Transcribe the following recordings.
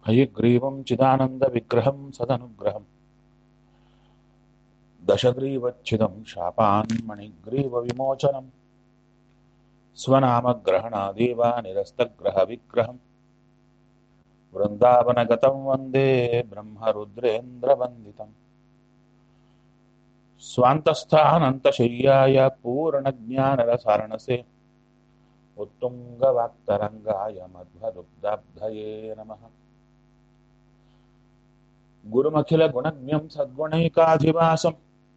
हयग्रीवं चिदानन्दविग्रहं सदनुग्रहम् दशग्रीवच्छिदं शापान्मणिग्रीवविमोचनम् स्वनामग्रहणादेव निरस्तग्रहविग्रहम् वृन्दावनगतं वन्दे ब्रह्मरुद्रेन्द्रवन्दितम् स्वान्तस्थानन्तशय्याय पूर्णज्ञानरसारणसे उत्तुङ्गवाक्तरङ्गाय मध्वदुग्धाब्धये नमः गुरुमखिलगुणज्ञं सद्गुणैकाधिवासं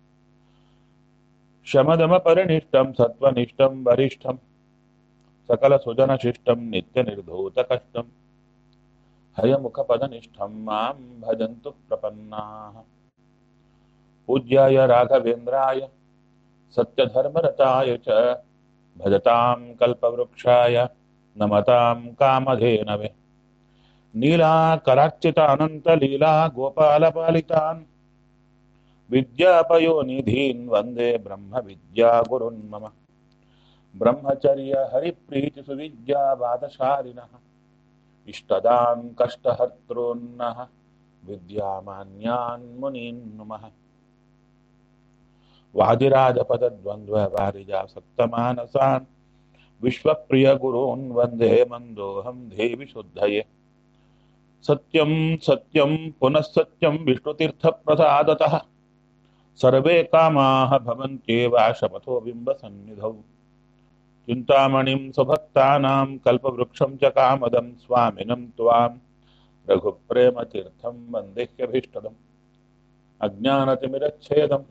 शमदमपरिनिष्टं सत्त्वनिष्ठं वरिष्ठं सकलसुजनशिष्टं नित्यनिर्धूतकष्टं हयमुखपदनिष्ठं मां भजन्तु प्रपन्नाः पूज्याय राघवेन्द्राय सत्यधर्मरताय च भजतां कल्पवृक्षाय नमतां कामधेनवे नीलाकरार्चितानन्तलीला गोपालपालितान् विद्यापयोनिधीन् वन्दे ब्रह्मविद्यागुरुन् मम ब्रह्मचर्य हरिप्रीतिसुविद्यावादशालिनः इष्टदान् कष्टहर्तॄन्नः विद्यामान्यान् मुनीन् नुमः वादिराजपदद्वन्द्ववारिजासक्तमानसान् विश्वप्रियगुरून् वन्दे मन्दोऽहं देवि शुद्धये सत्यं सत्यं पुनः सत्यं विष्णुतीर्थप्रसादतः सर्वे कामाः भवन्त्येव शपथो बिम्बसन्निधौ चिन्तामणिं सुभक्तानां कल्पवृक्षं च कामदं स्वामिनं त्वां रघुप्रेमतीर्थं वन्देह्यभीष्टदम् अज्ञानतिमिरच्छेदम्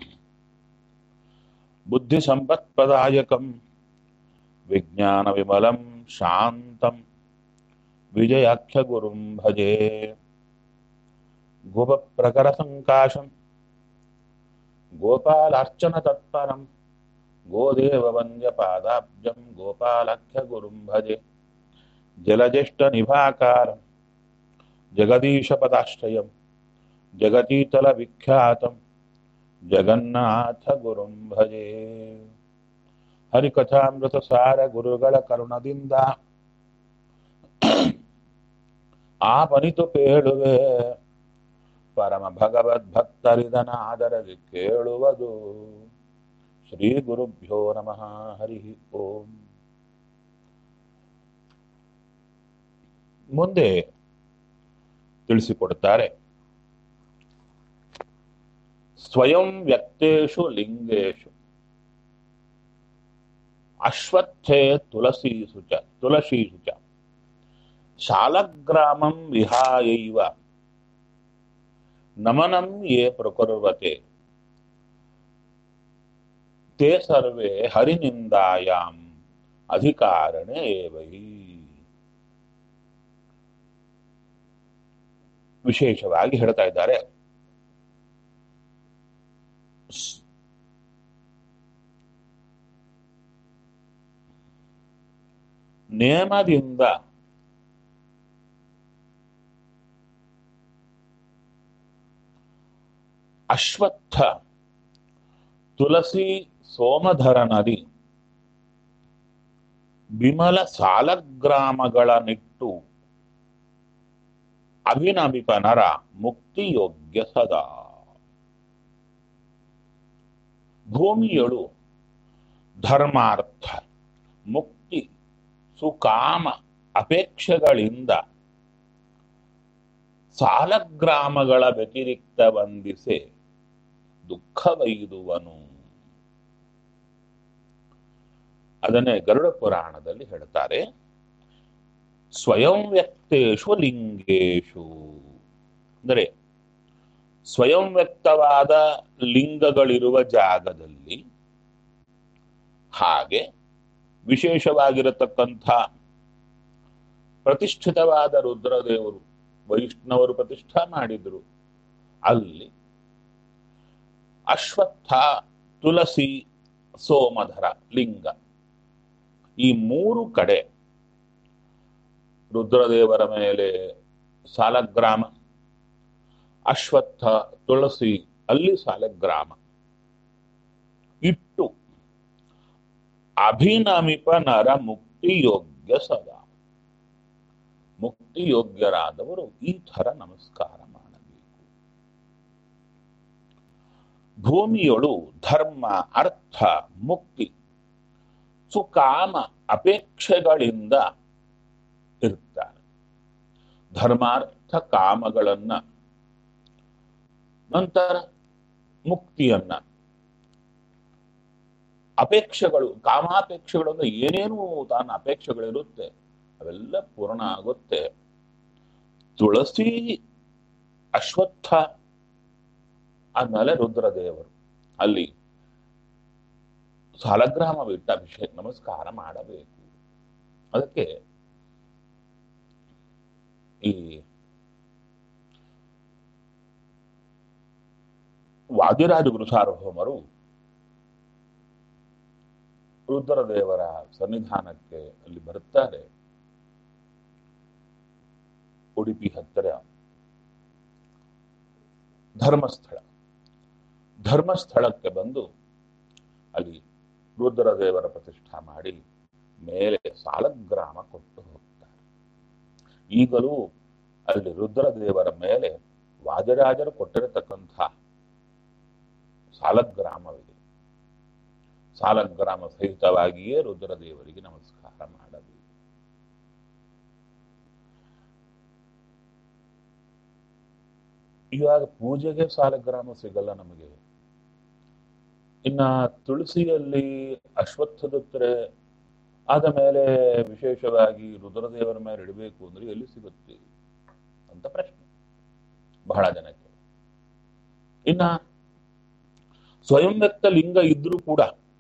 बुद्धिसम्पत्प्रदायकं विज्ञानविमलं शान्तं विजयाख्यगुरुं भजे गोपप्रकरसङ्काशं गोपालार्चनतत्परं गोदेववन्द्यपादाब्जं गोपालाख्यगुरुं भजे जलज्येष्ठनिभाकारं जगदीशपदाश्रयं जगतीतलविख्यातं ಜಗನ್ನಾಥ ಭಜೆ ಹರಿಕಥಾಮೃತಸಾರ ಗುರುಗಳ ಕರುಣದಿಂದ ಆಪನಿತು ಕೇಳುವೆ ಪರಮ ಭಗವದ್ಭಕ್ತರಿದನ ಆದರದಿ ಕೇಳುವುದು ಶ್ರೀ ಗುರುಭ್ಯೋ ನಮಃ ಹರಿ ಓಂ ಮುಂದೆ ತಿಳಿಸಿಕೊಡುತ್ತಾರೆ ಸ್ವಯಂ ವ್ಯಕ್ತೇಶು ಲಿಂಗೇಶು ಅಶ್ವತ್ಥೆ ತುಳಸೀಸು ಚ ತುಳಸೀಸು ಚ ಶಾಲಗ್ರಾಮಂ ವಿಹಾಯೈವ ನಮನಂ ಯೇ ಪ್ರಕುರ್ವತೆ ತೇ ಸರ್ವೇ ಹರಿನಿಂದಾಯಾಂ ಅಧಿಕಾರಣೆ ಏವೈ ವಿಶೇಷವಾಗಿ ಹೇಳ್ತಾ ಇದ್ದಾರೆ ನೇಮದಿಂದ ಅಶ್ವತ್ಥ ತುಳಸಿ ಸೋಮಧರನದಿ ವಿಮಲ ಸಾಲಗ್ರಾಮಗಳನ್ನಿಟ್ಟು ಅಭಿನಮಿಪನರ ಮುಕ್ತಿಯೋಗ್ಯ ಸದಾ ಭೂಮಿಯಳು ಧರ್ಮಾರ್ಥ ಮುಕ್ತಿ ಸುಕಾಮ ಅಪೇಕ್ಷೆಗಳಿಂದ ಸಾಲಗ್ರಾಮಗಳ ವ್ಯತಿರಿಕ್ತ ವಂದಿಸೆ ದುಃಖವೈದುವನು ಅದನ್ನೇ ಗರುಡ ಪುರಾಣದಲ್ಲಿ ಹೇಳ್ತಾರೆ ಸ್ವಯಂ ವ್ಯಕ್ತೇಶು ಲಿಂಗೇಶು ಅಂದರೆ ಸ್ವಯಂ ವ್ಯಕ್ತವಾದ ಲಿಂಗಗಳಿರುವ ಜಾಗದಲ್ಲಿ ಹಾಗೆ ವಿಶೇಷವಾಗಿರತಕ್ಕಂಥ ಪ್ರತಿಷ್ಠಿತವಾದ ರುದ್ರದೇವರು ವೈಷ್ಣವರು ಪ್ರತಿಷ್ಠಾ ಮಾಡಿದ್ರು ಅಲ್ಲಿ ಅಶ್ವತ್ಥ ತುಳಸಿ ಸೋಮಧರ ಲಿಂಗ ಈ ಮೂರು ಕಡೆ ರುದ್ರದೇವರ ಮೇಲೆ ಸಾಲಗ್ರಾಮ ಅಶ್ವತ್ಥ ತುಳಸಿ ಅಲ್ಲಿ ಸಾಲಗ್ರಾಮ ಇಟ್ಟು ಅಭಿನಮಿಪ ನರ ಮುಕ್ತಿ ಯೋಗ್ಯ ಸದಾ ಮುಕ್ತಿ ಯೋಗ್ಯರಾದವರು ಈ ಥರ ನಮಸ್ಕಾರ ಮಾಡಬೇಕು ಭೂಮಿಯೊಳು ಧರ್ಮ ಅರ್ಥ ಮುಕ್ತಿ ಸುಕಾಮ ಅಪೇಕ್ಷೆಗಳಿಂದ ಇರ್ತಾರೆ ಧರ್ಮಾರ್ಥ ಕಾಮಗಳನ್ನ ನಂತರ ಮುಕ್ತಿಯನ್ನ ಅಪೇಕ್ಷೆಗಳು ಕಾಮಾಪೇಕ್ಷೆಗಳು ಅಂದ್ರೆ ಏನೇನು ತಾನ ಅಪೇಕ್ಷೆಗಳಿರುತ್ತೆ ಅವೆಲ್ಲ ಪೂರ್ಣ ಆಗುತ್ತೆ ತುಳಸಿ ಅಶ್ವತ್ಥ ಆದ್ಮೇಲೆ ರುದ್ರದೇವರು ಅಲ್ಲಿ ಸಾಲಗ್ರಾಮ ಬಿಟ್ಟು ಅಭಿಷೇಕ ನಮಸ್ಕಾರ ಮಾಡಬೇಕು ಅದಕ್ಕೆ ಈ ವಾದಿರಾಜ ಗುರು ಸಾರ್ವಭೌಮರು ರುದ್ರದೇವರ ಸನ್ನಿಧಾನಕ್ಕೆ ಅಲ್ಲಿ ಬರುತ್ತಾರೆ ಉಡುಪಿ ಹತ್ತಿರ ಧರ್ಮಸ್ಥಳ ಧರ್ಮಸ್ಥಳಕ್ಕೆ ಬಂದು ಅಲ್ಲಿ ರುದ್ರದೇವರ ಪ್ರತಿಷ್ಠಾ ಮಾಡಿ ಮೇಲೆ ಸಾಲಗ್ರಾಮ ಕೊಟ್ಟು ಹೋಗ್ತಾರೆ ಈಗಲೂ ಅಲ್ಲಿ ರುದ್ರದೇವರ ಮೇಲೆ ವಾದಿರಾಜರು ಕೊಟ್ಟಿರತಕ್ಕಂಥ ಸಾಲಗ್ರಾಮವಿದೆ ಸಾಲಗ್ರಾಮ ಸಹಿತವಾಗಿಯೇ ರುದ್ರದೇವರಿಗೆ ನಮಸ್ಕಾರ ಮಾಡಬೇಕು ಇವಾಗ ಪೂಜೆಗೆ ಸಾಲಗ್ರಾಮ ಸಿಗಲ್ಲ ನಮಗೆ ಇನ್ನ ತುಳಸಿಯಲ್ಲಿ ಅಶ್ವತ್ಥದತ್ತರೆ ಆದ ಮೇಲೆ ವಿಶೇಷವಾಗಿ ರುದ್ರದೇವರ ಮೇಲೆ ಇಡಬೇಕು ಅಂದ್ರೆ ಎಲ್ಲಿ ಸಿಗುತ್ತೆ ಅಂತ ಪ್ರಶ್ನೆ ಬಹಳ ಜನಕ್ಕೆ ಇನ್ನ ಸ್ವಯಂ ವ್ಯಕ್ತ ಲಿಂಗ ಇದ್ರೂ ಕೂಡ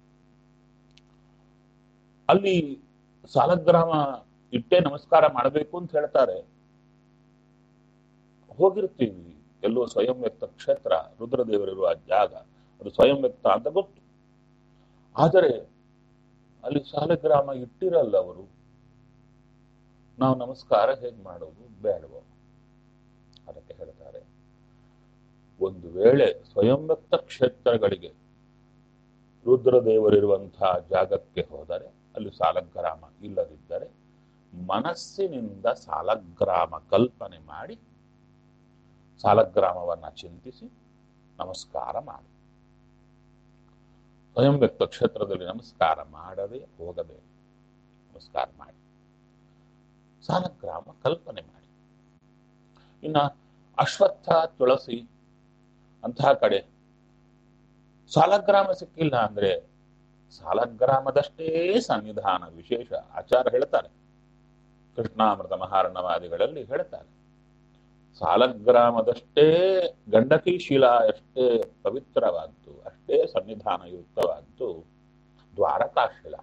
ಅಲ್ಲಿ ಸಾಲಗ್ರಾಮ ಇಟ್ಟೆ ನಮಸ್ಕಾರ ಮಾಡಬೇಕು ಅಂತ ಹೇಳ್ತಾರೆ ಹೋಗಿರ್ತೀವಿ ಎಲ್ಲೋ ಸ್ವಯಂ ವ್ಯಕ್ತ ಕ್ಷೇತ್ರ ರುದ್ರದೇವರಿರುವ ಜಾಗ ಅದು ಸ್ವಯಂ ವ್ಯಕ್ತ ಅಂತ ಗೊತ್ತು ಆದರೆ ಅಲ್ಲಿ ಸಾಲಗ್ರಾಮ ಇಟ್ಟಿರಲ್ಲ ಅವರು ನಾವು ನಮಸ್ಕಾರ ಹೇಗೆ ಮಾಡೋದು ಬೇಡವೋ ಅದಕ್ಕೆ ಹೇಳ್ತಾರೆ ಒಂದು ವೇಳೆ ಸ್ವಯಂ ವ್ಯಕ್ತ ಕ್ಷೇತ್ರಗಳಿಗೆ ರುದ್ರದೇವರಿರುವಂತಹ ಜಾಗಕ್ಕೆ ಹೋದರೆ ಅಲ್ಲಿ ಸಾಲಗ್ರಾಮ ಇಲ್ಲದಿದ್ದರೆ ಮನಸ್ಸಿನಿಂದ ಸಾಲಗ್ರಾಮ ಕಲ್ಪನೆ ಮಾಡಿ ಸಾಲಗ್ರಾಮವನ್ನ ಚಿಂತಿಸಿ ನಮಸ್ಕಾರ ಮಾಡಿ ಸ್ವಯಂ ವ್ಯಕ್ತ ಕ್ಷೇತ್ರದಲ್ಲಿ ನಮಸ್ಕಾರ ಮಾಡದೆ ಹೋಗಬೇಕು ನಮಸ್ಕಾರ ಮಾಡಿ ಸಾಲಗ್ರಾಮ ಕಲ್ಪನೆ ಮಾಡಿ ಇನ್ನ ಅಶ್ವತ್ಥ ತುಳಸಿ ಅಂತಹ ಕಡೆ ಸಾಲಗ್ರಾಮ ಸಿಕ್ಕಿಲ್ಲ ಅಂದ್ರೆ ಸಾಲಗ್ರಾಮದಷ್ಟೇ ಸನ್ನಿಧಾನ ವಿಶೇಷ ಆಚಾರ ಹೇಳ್ತಾರೆ ಕೃಷ್ಣಾಮೃತ ಮಹಾರಣವಾದಿಗಳಲ್ಲಿ ಹೇಳ್ತಾರೆ ಸಾಲಗ್ರಾಮದಷ್ಟೇ ಗಂಡಕಿ ಶಿಲಾ ಅಷ್ಟೇ ಪವಿತ್ರವಾದ್ದು ಅಷ್ಟೇ ಸನ್ನಿಧಾನಯುಕ್ತವಾದ್ದು ದ್ವಾರಕಾಶಿಲಾ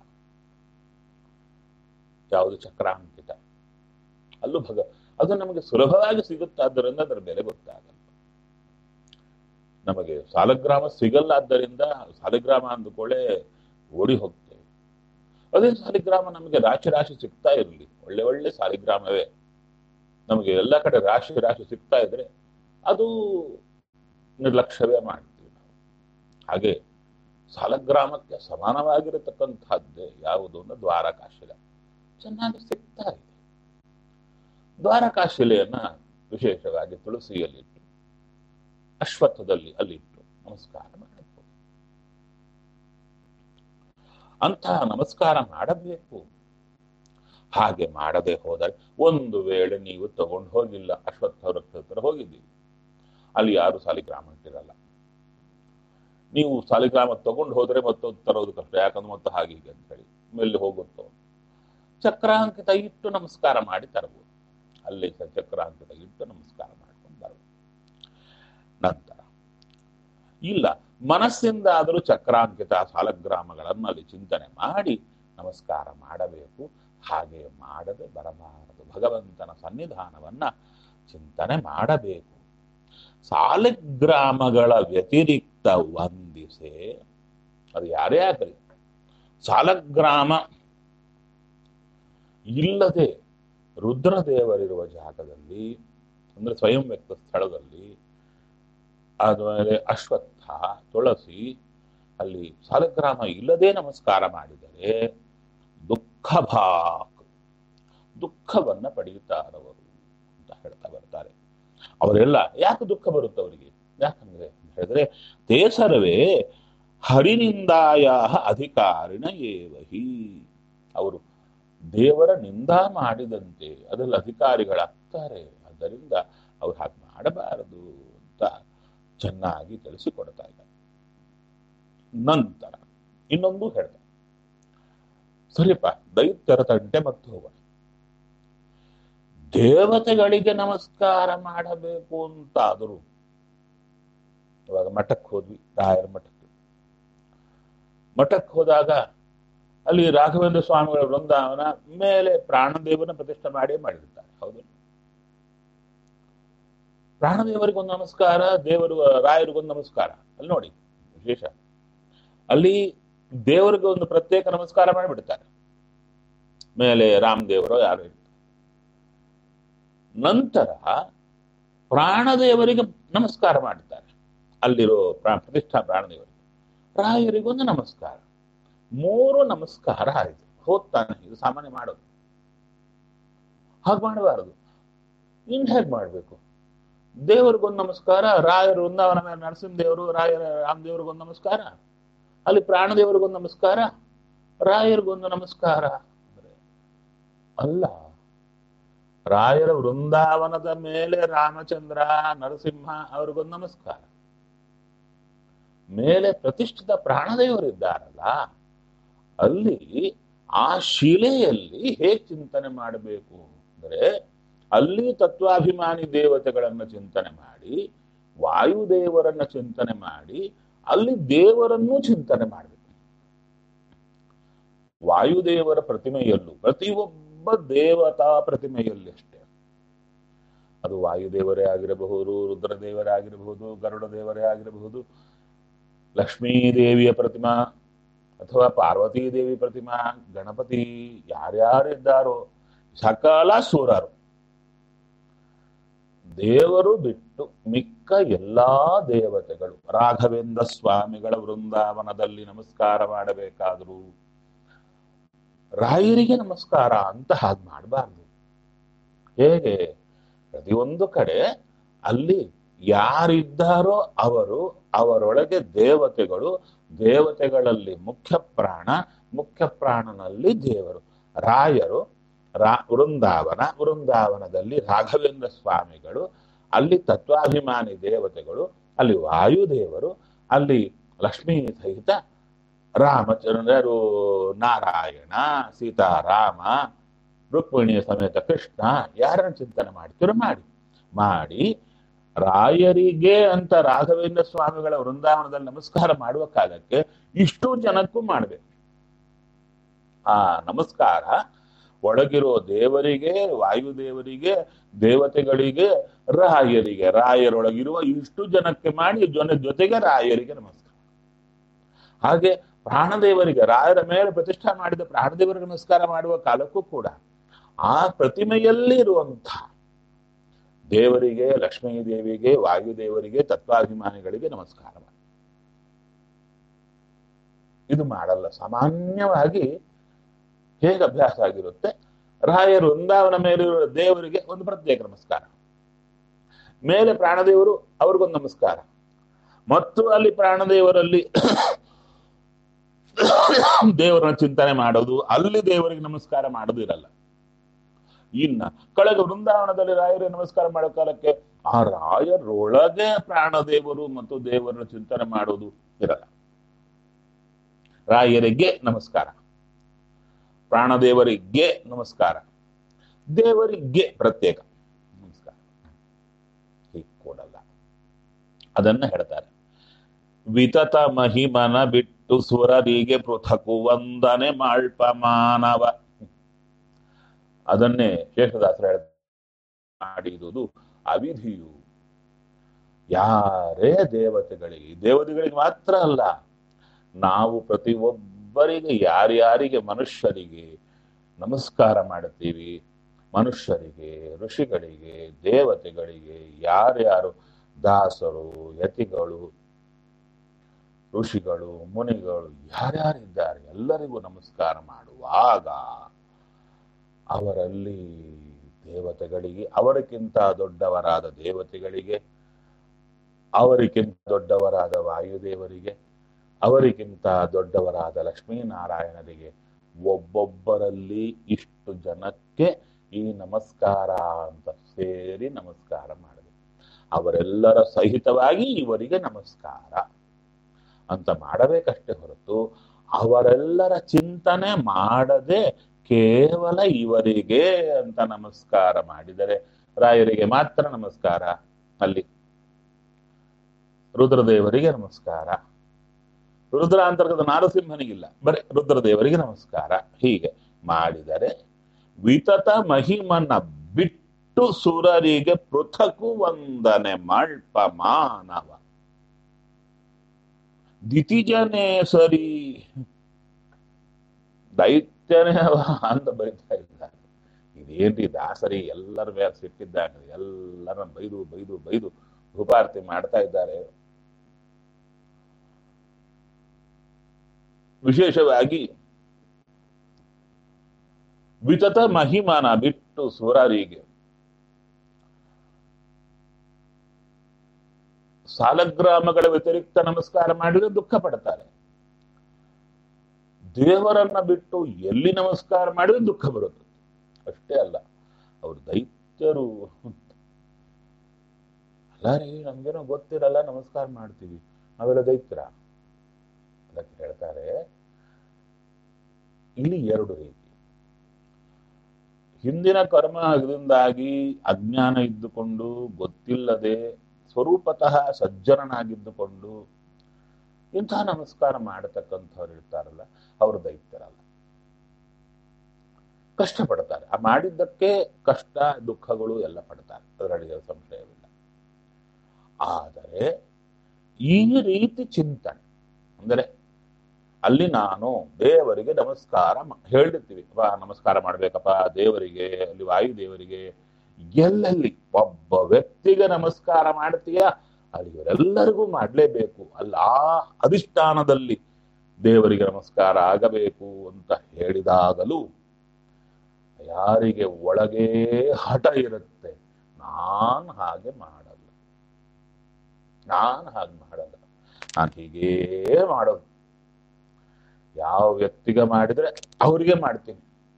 ಯಾವುದು ಚಕ್ರಾಂಕಿತ ಅಲ್ಲೂ ಭಗ ಅದು ನಮಗೆ ಸುಲಭವಾಗಿ ಸಿಗುತ್ತಾದ್ದರಿಂದ ಅದರ ಬೆಲೆ ಗೊತ್ತಾಗಲ್ಲ ನಮಗೆ ಸಾಲಗ್ರಾಮ ಸಿಗಲ್ಲ ಆದ್ದರಿಂದ ಸಾಲಿಗ್ರಾಮ ಅಂದುಕೊಳ್ಳೆ ಓಡಿ ಹೋಗ್ತೇವೆ ಅದೇ ಸಾಲಿಗ್ರಾಮ ನಮಗೆ ರಾಶಿ ರಾಶಿ ಸಿಗ್ತಾ ಇರಲಿ ಒಳ್ಳೆ ಒಳ್ಳೆ ಸಾಲಿಗ್ರಾಮವೇ ನಮಗೆ ಎಲ್ಲ ಕಡೆ ರಾಶಿ ರಾಶಿ ಸಿಗ್ತಾ ಇದ್ರೆ ಅದು ನಿರ್ಲಕ್ಷ್ಯವೇ ಮಾಡ್ತೀವಿ ನಾವು ಹಾಗೆ ಸಾಲಗ್ರಾಮಕ್ಕೆ ಸಮಾನವಾಗಿರತಕ್ಕಂಥದ್ದೇ ಯಾವುದು ಅಂದ್ರೆ ದ್ವಾರಕಾಶಿಲ ಚೆನ್ನಾಗಿ ಸಿಗ್ತಾ ಇದೆ ದ್ವಾರಕಾಶಿಲೆಯನ್ನ ವಿಶೇಷವಾಗಿ ತುಳಸಿಯಲ್ಲಿಟ್ಟು ಅಶ್ವತ್ಥದಲ್ಲಿ ಅಲ್ಲಿಟ್ಟು ನಮಸ್ಕಾರ ಮಾಡಬೇಕು ಅಂತಹ ನಮಸ್ಕಾರ ಮಾಡಬೇಕು ಹಾಗೆ ಮಾಡದೆ ಹೋದರೆ ಒಂದು ವೇಳೆ ನೀವು ತಗೊಂಡು ಹೋಗಿಲ್ಲ ಅಶ್ವತ್ಥ ವೃಕ್ಷ ಹತ್ರ ಹೋಗಿದ್ದೀವಿ ಅಲ್ಲಿ ಯಾರು ಸಾಲಿಗ್ರಾಮ ಇಟ್ಟಿರಲ್ಲ ನೀವು ಸಾಲಿಗ್ರಾಮ ತಗೊಂಡು ಹೋದ್ರೆ ಮತ್ತೆ ತರೋದು ಕಷ್ಟ ಯಾಕಂದ್ರೆ ಮತ್ತೆ ಹಾಗೆ ಹೀಗೆ ಅಂತ ಹೇಳಿ ಮೇಲೆ ಹೋಗುತ್ತೋ ಚಕ್ರಾಂಕಿತ ಇಟ್ಟು ನಮಸ್ಕಾರ ಮಾಡಿ ತರಬಹುದು ಅಲ್ಲಿ ಸಹ ಚಕ್ರಾಂಕಿತ ಇಟ್ಟು ನಮಸ್ಕಾರ ಮಾಡ್ಕೊಂಡು ಬರಬಹುದು ನಂತರ ಇಲ್ಲ ಮನಸ್ಸಿಂದ ಆದರೂ ಚಕ್ರಾಂಕಿತ ಸಾಲಗ್ರಾಮಗಳನ್ನು ಅಲ್ಲಿ ಚಿಂತನೆ ಮಾಡಿ ನಮಸ್ಕಾರ ಮಾಡಬೇಕು ಹಾಗೆ ಮಾಡದೆ ಬರಬಾರದು ಭಗವಂತನ ಸನ್ನಿಧಾನವನ್ನ ಚಿಂತನೆ ಮಾಡಬೇಕು ಸಾಲಗ್ರಾಮಗಳ ವ್ಯತಿರಿಕ್ತ ವಂದಿಸೆ ಅದು ಯಾರೇ ಆಗಲಿ ಸಾಲಗ್ರಾಮ ಇಲ್ಲದೆ ರುದ್ರದೇವರಿರುವ ಜಾಗದಲ್ಲಿ ಅಂದ್ರೆ ಸ್ವಯಂ ವ್ಯಕ್ತ ಸ್ಥಳದಲ್ಲಿ ಆದ್ಮೇಲೆ ಅಶ್ವತ್ಥ ತುಳಸಿ ಅಲ್ಲಿ ಸಾಲಗ್ರಾಮ ಇಲ್ಲದೆ ನಮಸ್ಕಾರ ಮಾಡಿದರೆ ದುಃಖ ಭಾಕ್ ದುಃಖವನ್ನ ಪಡೆಯುತ್ತಾರವರು ಅವರೆಲ್ಲ ಯಾಕೆ ದುಃಖ ಬರುತ್ತೆ ಅವರಿಗೆ ಯಾಕಂದ್ರೆ ಅಂತ ಹೇಳಿದ್ರೆ ತೇ ಸರ್ವೇ ಹರಿನಿಂದಾಯ ಅಧಿಕಾರಿಣ ಏವಹಿ ಅವರು ದೇವರ ನಿಂದ ಮಾಡಿದಂತೆ ಅದರಲ್ಲಿ ಅಧಿಕಾರಿಗಳಾಗ್ತಾರೆ ಆದ್ದರಿಂದ ಅವ್ರು ಹಾಗೆ ಮಾಡಬಾರದು ಅಂತ ಚೆನ್ನಾಗಿ ತಿಳಿಸಿಕೊಡ್ತಾ ಇದ್ದಾರೆ ನಂತರ ಇನ್ನೊಂದು ಹೇಳ್ತಾರೆ ಸರಿಪ ದೈತ್ಯರ ತಂಟೆ ಮತ್ತು ಹೋಗೋಣ ದೇವತೆಗಳಿಗೆ ನಮಸ್ಕಾರ ಮಾಡಬೇಕು ಅಂತಾದರೂ ಇವಾಗ ಮಠಕ್ಕೆ ಹೋದ್ವಿ ರಾಯರ ಮಠಕ್ಕೆ ಮಠಕ್ಕೆ ಹೋದಾಗ ಅಲ್ಲಿ ರಾಘವೇಂದ್ರ ಸ್ವಾಮಿಗಳ ವೃಂದಾವನ ಮೇಲೆ ಪ್ರಾಣದೇವನ ಪ್ರತಿಷ್ಠೆ ಮಾಡಿ ಮಾಡಿರ್ತಾರೆ ಹೌದು ಪ್ರಾಣದೇವರಿಗೊಂದು ನಮಸ್ಕಾರ ದೇವರು ರಾಯರಿಗೊಂದು ನಮಸ್ಕಾರ ಅಲ್ಲಿ ನೋಡಿ ವಿಶೇಷ ಅಲ್ಲಿ ದೇವರಿಗೆ ಒಂದು ಪ್ರತ್ಯೇಕ ನಮಸ್ಕಾರ ಮಾಡಿಬಿಡ್ತಾರೆ ಮೇಲೆ ರಾಮದೇವರು ಯಾರು ಇರ್ತಾರೆ ನಂತರ ಪ್ರಾಣದೇವರಿಗೆ ನಮಸ್ಕಾರ ಮಾಡ್ತಾರೆ ಅಲ್ಲಿರೋ ಪ್ರಾ- ಪ್ರತಿಷ್ಠಾ ಪ್ರಾಣದೇವರಿಗೆ ರಾಯರಿಗೊಂದು ನಮಸ್ಕಾರ ಮೂರು ನಮಸ್ಕಾರ ಆಯಿತು ಹೋಗ್ತಾನೆ ಇದು ಸಾಮಾನ್ಯ ಮಾಡೋದು ಹಾಗೆ ಮಾಡಬಾರದು ಇನ್ ಹೇಗೆ ಮಾಡಬೇಕು ದೇವರಿಗೊಂದು ನಮಸ್ಕಾರ ರಾಯರು ವೃಂದಾವನ ಮೇಲೆ ನರಸಿಂಹದೇವರು ರಾಯರ ರಾಮದೇವರಿಗೊಂದು ನಮಸ್ಕಾರ ಅಲ್ಲಿ ಪ್ರಾಣದೇವರಿಗೊಂದು ನಮಸ್ಕಾರ ರಾಯರಿಗೊಂದು ನಮಸ್ಕಾರ ಅಂದ್ರೆ ಅಲ್ಲ ರಾಯರ ವೃಂದಾವನದ ಮೇಲೆ ರಾಮಚಂದ್ರ ನರಸಿಂಹ ಅವ್ರಿಗೊಂದು ನಮಸ್ಕಾರ ಮೇಲೆ ಪ್ರತಿಷ್ಠಿತ ಪ್ರಾಣದೇವರಿದ್ದಾರಲ್ಲ ಅಲ್ಲಿ ಆ ಶಿಲೆಯಲ್ಲಿ ಹೇಗೆ ಚಿಂತನೆ ಮಾಡಬೇಕು ಅಂದ್ರೆ ಅಲ್ಲಿ ತತ್ವಾಭಿಮಾನಿ ದೇವತೆಗಳನ್ನ ಚಿಂತನೆ ಮಾಡಿ ವಾಯುದೇವರನ್ನ ಚಿಂತನೆ ಮಾಡಿ ಅಲ್ಲಿ ದೇವರನ್ನೂ ಚಿಂತನೆ ಮಾಡಬೇಕು ವಾಯುದೇವರ ಪ್ರತಿಮೆಯಲ್ಲೂ ಪ್ರತಿಯೊಬ್ಬ ದೇವತಾ ಪ್ರತಿಮೆಯಲ್ಲಿ ಅಷ್ಟೇ ಅದು ವಾಯುದೇವರೇ ಆಗಿರಬಹುದು ರುದ್ರದೇವರೇ ಆಗಿರಬಹುದು ಗರುಡ ದೇವರೇ ಆಗಿರಬಹುದು ಲಕ್ಷ್ಮೀದೇವಿಯ ಪ್ರತಿಮಾ ಅಥವಾ ಪಾರ್ವತೀ ದೇವಿ ಪ್ರತಿಮಾ ಗಣಪತಿ ಯಾರ್ಯಾರಿದ್ದಾರೋ ಸಕಲ ಸೂರರು ದೇವರು ಬಿಟ್ಟು ಮಿಕ್ಕ ಎಲ್ಲಾ ದೇವತೆಗಳು ರಾಘವೇಂದ್ರ ಸ್ವಾಮಿಗಳ ವೃಂದಾವನದಲ್ಲಿ ನಮಸ್ಕಾರ ಮಾಡಬೇಕಾದ್ರು ರಾಯರಿಗೆ ನಮಸ್ಕಾರ ಅಂತ ಹಾಗೆ ಮಾಡಬಾರ್ದು ಹೇಗೆ ಪ್ರತಿಯೊಂದು ಕಡೆ ಅಲ್ಲಿ ಯಾರಿದ್ದಾರೋ ಅವರು ಅವರೊಳಗೆ ದೇವತೆಗಳು ದೇವತೆಗಳಲ್ಲಿ ಮುಖ್ಯ ಪ್ರಾಣ ಮುಖ್ಯ ಪ್ರಾಣನಲ್ಲಿ ದೇವರು ರಾಯರು ರಾ ವೃಂದಾವನ ವೃಂದಾವನದಲ್ಲಿ ರಾಘವೇಂದ್ರ ಸ್ವಾಮಿಗಳು ಅಲ್ಲಿ ತತ್ವಾಭಿಮಾನಿ ದೇವತೆಗಳು ಅಲ್ಲಿ ವಾಯುದೇವರು ಅಲ್ಲಿ ಲಕ್ಷ್ಮೀ ಸಹಿತ ರಾಮಚಂದ್ರರು ನಾರಾಯಣ ಸೀತಾರಾಮ ರುಕ್ಮಿಣಿಯ ಸಮೇತ ಕೃಷ್ಣ ಯಾರನ್ನ ಚಿಂತನೆ ಮಾಡ್ತೀರೋ ಮಾಡಿ ಮಾಡಿ ರಾಯರಿಗೆ ಅಂತ ರಾಘವೇಂದ್ರ ಸ್ವಾಮಿಗಳ ವೃಂದಾವನದಲ್ಲಿ ನಮಸ್ಕಾರ ಮಾಡುವ ಕಾಲಕ್ಕೆ ಇಷ್ಟು ಜನಕ್ಕೂ ಮಾಡಬೇಕು ಆ ನಮಸ್ಕಾರ ಒಳಗಿರೋ ದೇವರಿಗೆ ವಾಯುದೇವರಿಗೆ ದೇವತೆಗಳಿಗೆ ರಾಯರಿಗೆ ರಾಯರೊಳಗಿರುವ ಇಷ್ಟು ಜನಕ್ಕೆ ಮಾಡಿ ಜನ ಜೊತೆಗೆ ರಾಯರಿಗೆ ನಮಸ್ಕಾರ ಹಾಗೆ ಪ್ರಾಣದೇವರಿಗೆ ರಾಯರ ಮೇಲೆ ಪ್ರತಿಷ್ಠಾ ಮಾಡಿದ ಪ್ರಾಣದೇವರಿಗೆ ನಮಸ್ಕಾರ ಮಾಡುವ ಕಾಲಕ್ಕೂ ಕೂಡ ಆ ಪ್ರತಿಮೆಯಲ್ಲಿ ಇರುವಂತಹ ದೇವರಿಗೆ ಲಕ್ಷ್ಮೀ ದೇವಿಗೆ ವಾಯುದೇವರಿಗೆ ತತ್ವಾಭಿಮಾನಿಗಳಿಗೆ ನಮಸ್ಕಾರ ಮಾಡಿ ಇದು ಮಾಡಲ್ಲ ಸಾಮಾನ್ಯವಾಗಿ ಹೇಗೆ ಅಭ್ಯಾಸ ಆಗಿರುತ್ತೆ ರಾಯರು ವೃಂದಾವನ ಮೇಲಿರುವ ದೇವರಿಗೆ ಒಂದು ಪ್ರತ್ಯೇಕ ನಮಸ್ಕಾರ ಮೇಲೆ ಪ್ರಾಣದೇವರು ಅವ್ರಿಗೊಂದು ನಮಸ್ಕಾರ ಮತ್ತು ಅಲ್ಲಿ ಪ್ರಾಣದೇವರಲ್ಲಿ ದೇವರನ್ನ ಚಿಂತನೆ ಮಾಡೋದು ಅಲ್ಲಿ ದೇವರಿಗೆ ನಮಸ್ಕಾರ ಮಾಡೋದು ಇರಲ್ಲ ಇನ್ನ ಕೆಳಗೆ ವೃಂದಾವನದಲ್ಲಿ ರಾಯರಿಗೆ ನಮಸ್ಕಾರ ಮಾಡೋ ಕಾಲಕ್ಕೆ ಆ ರಾಯರೊಳಗೆ ಪ್ರಾಣದೇವರು ಮತ್ತು ದೇವರನ್ನ ಚಿಂತನೆ ಮಾಡೋದು ಇರಲ್ಲ ರಾಯರಿಗೆ ನಮಸ್ಕಾರ ಪ್ರಾಣದೇವರಿಗೆ ನಮಸ್ಕಾರ ದೇವರಿಗೆ ಪ್ರತ್ಯೇಕ ನಮಸ್ಕಾರ ಹೀಗೆ ಕೊಡಲ್ಲ ಅದನ್ನ ಹೇಳ್ತಾರೆ ವಿತತ ಮಹಿಮನ ಬಿಟ್ಟು ಸುರರಿಗೆ ಪೃಥಕು ವಂದನೆ ಮಾಳ್ಪ ಮಾನವ ಅದನ್ನೇ ಶೇಷದಾಸರ ಹೇಳ್ ಮಾಡಿದುದು ಅವಿಧಿಯು ಯಾರೇ ದೇವತೆಗಳಿಗೆ ದೇವತೆಗಳಿಗೆ ಮಾತ್ರ ಅಲ್ಲ ನಾವು ಪ್ರತಿಯೊಬ್ಬರಿಗೆ ಯಾರ್ಯಾರಿಗೆ ಮನುಷ್ಯರಿಗೆ ನಮಸ್ಕಾರ ಮಾಡುತ್ತೀವಿ ಮನುಷ್ಯರಿಗೆ ಋಷಿಗಳಿಗೆ ದೇವತೆಗಳಿಗೆ ಯಾರ್ಯಾರು ದಾಸರು ಯತಿಗಳು ಋಷಿಗಳು ಮುನಿಗಳು ಯಾರ್ಯಾರಿದ್ದಾರೆ ಎಲ್ಲರಿಗೂ ನಮಸ್ಕಾರ ಮಾಡುವಾಗ ಅವರಲ್ಲಿ ದೇವತೆಗಳಿಗೆ ಅವರಿಗಿಂತ ದೊಡ್ಡವರಾದ ದೇವತೆಗಳಿಗೆ ಅವರಿಗಿಂತ ದೊಡ್ಡವರಾದ ವಾಯುದೇವರಿಗೆ ಅವರಿಗಿಂತ ದೊಡ್ಡವರಾದ ಲಕ್ಷ್ಮೀನಾರಾಯಣರಿಗೆ ಒಬ್ಬೊಬ್ಬರಲ್ಲಿ ಇಷ್ಟು ಜನಕ್ಕೆ ಈ ನಮಸ್ಕಾರ ಅಂತ ಸೇರಿ ನಮಸ್ಕಾರ ಮಾಡಬೇಕು ಅವರೆಲ್ಲರ ಸಹಿತವಾಗಿ ಇವರಿಗೆ ನಮಸ್ಕಾರ ಅಂತ ಮಾಡಬೇಕಷ್ಟೇ ಹೊರತು ಅವರೆಲ್ಲರ ಚಿಂತನೆ ಮಾಡದೆ ಕೇವಲ ಇವರಿಗೆ ಅಂತ ನಮಸ್ಕಾರ ಮಾಡಿದರೆ ರಾಯರಿಗೆ ಮಾತ್ರ ನಮಸ್ಕಾರ ಅಲ್ಲಿ ರುದ್ರದೇವರಿಗೆ ನಮಸ್ಕಾರ ರುದ್ರಾಂತರ್ಗತ ನಾರಸಿಂಹನಿಗಿಲ್ಲ ಬರೀ ರುದ್ರದೇವರಿಗೆ ನಮಸ್ಕಾರ ಹೀಗೆ ಮಾಡಿದರೆ ವಿತತ ಮಹಿಮನ ಬಿಟ್ಟು ಸುರರಿಗೆ ಪೃಥಕು ವಂದನೆ ಮಲ್ಪ ಮಾನವ ದಿತಿಜನೇ ಸರಿ ದೈತ್ಯನೇ ಅವ ಅಂತ ಬೈತಾ ಇದ್ದಾರೆ ಇದೇನ್ರಿ ದಾಸರಿ ಎಲ್ಲರ ಮೇಲೆ ಸಿಟ್ಟಿದ್ದಾನೆ ಎಲ್ಲರ ಬೈದು ಬೈದು ಬೈದು ಧೂಪಾರ್ತಿ ಮಾಡ್ತಾ ಇದ್ದಾರೆ ವಿಶೇಷವಾಗಿ ವಿತತ ಮಹಿಮಾನ ಬಿಟ್ಟು ಸುರರಿಗೆ ಸಾಲಗ್ರಾಮಗಳ ವ್ಯತಿರಿಕ್ತ ನಮಸ್ಕಾರ ಮಾಡಿದ್ರೆ ದುಃಖ ಪಡ್ತಾರೆ ದೇವರನ್ನ ಬಿಟ್ಟು ಎಲ್ಲಿ ನಮಸ್ಕಾರ ಮಾಡಿದ್ರೆ ದುಃಖ ಬರುತ್ತೆ ಅಷ್ಟೇ ಅಲ್ಲ ಅವರು ದೈತ್ಯರು ಅಲ್ಲ ರೀ ನಮ್ಗೇನೋ ಗೊತ್ತಿರಲ್ಲ ನಮಸ್ಕಾರ ಮಾಡ್ತೀವಿ ನಾವೆಲ್ಲ ದೈತ್ಯರ ಅದಕ್ಕೆ ಹೇಳ್ತಾರೆ ಇಲ್ಲಿ ಎರಡು ರೀತಿ ಹಿಂದಿನ ಕರ್ಮ ಇದರಿಂದಾಗಿ ಅಜ್ಞಾನ ಇದ್ದುಕೊಂಡು ಗೊತ್ತಿಲ್ಲದೆ ಸ್ವರೂಪತಃ ಸಜ್ಜನನಾಗಿದ್ದುಕೊಂಡು ಇಂತಹ ನಮಸ್ಕಾರ ಮಾಡತಕ್ಕಂಥವ್ರು ಇರ್ತಾರಲ್ಲ ಅವರು ದೈತ್ಯರಲ್ಲ ಕಷ್ಟಪಡ್ತಾರೆ ಆ ಮಾಡಿದ್ದಕ್ಕೆ ಕಷ್ಟ ದುಃಖಗಳು ಎಲ್ಲ ಪಡ್ತಾರೆ ಅದರೊಳಗೆ ಸಂಶಯವಿಲ್ಲ ಆದರೆ ಈ ರೀತಿ ಚಿಂತನೆ ಅಂದರೆ ಅಲ್ಲಿ ನಾನು ದೇವರಿಗೆ ನಮಸ್ಕಾರ ಮಾ- ಹೇಳಿರ್ತೀವಿ ವಾ ನಮಸ್ಕಾರ ಮಾಡ್ಬೇಕಪ್ಪ ದೇವರಿಗೆ ಅಲ್ಲಿ ವಾಯುದೇವರಿಗೆ ಎಲ್ಲೆಲ್ಲಿ ಒಬ್ಬ ವ್ಯಕ್ತಿಗೆ ನಮಸ್ಕಾರ ಮಾಡ್ತೀಯ ಅಲ್ಲಿ ಇವರೆಲ್ಲರಿಗೂ ಮಾಡಲೇಬೇಕು ಅಲ್ಲಿ ಆ ಅಧಿಷ್ಠಾನದಲ್ಲಿ ದೇವರಿಗೆ ನಮಸ್ಕಾರ ಆಗಬೇಕು ಅಂತ ಹೇಳಿದಾಗಲೂ ಯಾರಿಗೆ ಒಳಗೆ ಹಠ ಇರುತ್ತೆ ನಾನು ಹಾಗೆ ಮಾಡಲ್ಲ ನಾನು ಹಾಗೆ ಮಾಡಲ್ಲ ನಾನು ಹೀಗೇ ಮಾಡೋದು ಯಾವ ವ್ಯಕ್ತಿಗೆ ಮಾಡಿದ್ರೆ ಅವ್ರಿಗೆ ಮಾಡ್ತೀನಿ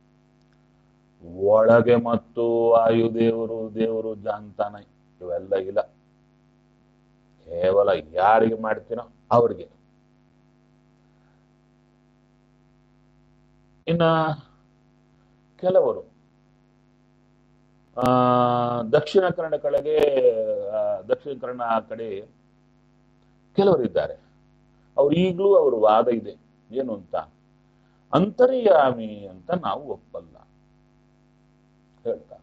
ಒಳಗೆ ಮತ್ತು ವಾಯುದೇವರು ದೇವರು ಜಾಂತಾನ ಇವೆಲ್ಲ ಇಲ್ಲ ಕೇವಲ ಯಾರಿಗೆ ಮಾಡ್ತೀನೋ ಅವ್ರಿಗೆ ಇನ್ನ ಕೆಲವರು ಆ ದಕ್ಷಿಣ ಕನ್ನಡ ಕಡೆಗೆ ಆ, ದಕ್ಷಿಣ ಕನ್ನಡ ಕಡೆ ಕೆಲವರಿದ್ದಾರೆ ಅವ್ರು ಈಗಲೂ ಅವ್ರ ವಾದ ಇದೆ ಏನು ಅಂತ ಅಂತರ್ಯಾಮಿ ಅಂತ ನಾವು ಒಪ್ಪಲ್ಲ ಹೇಳ್ತಾರೆ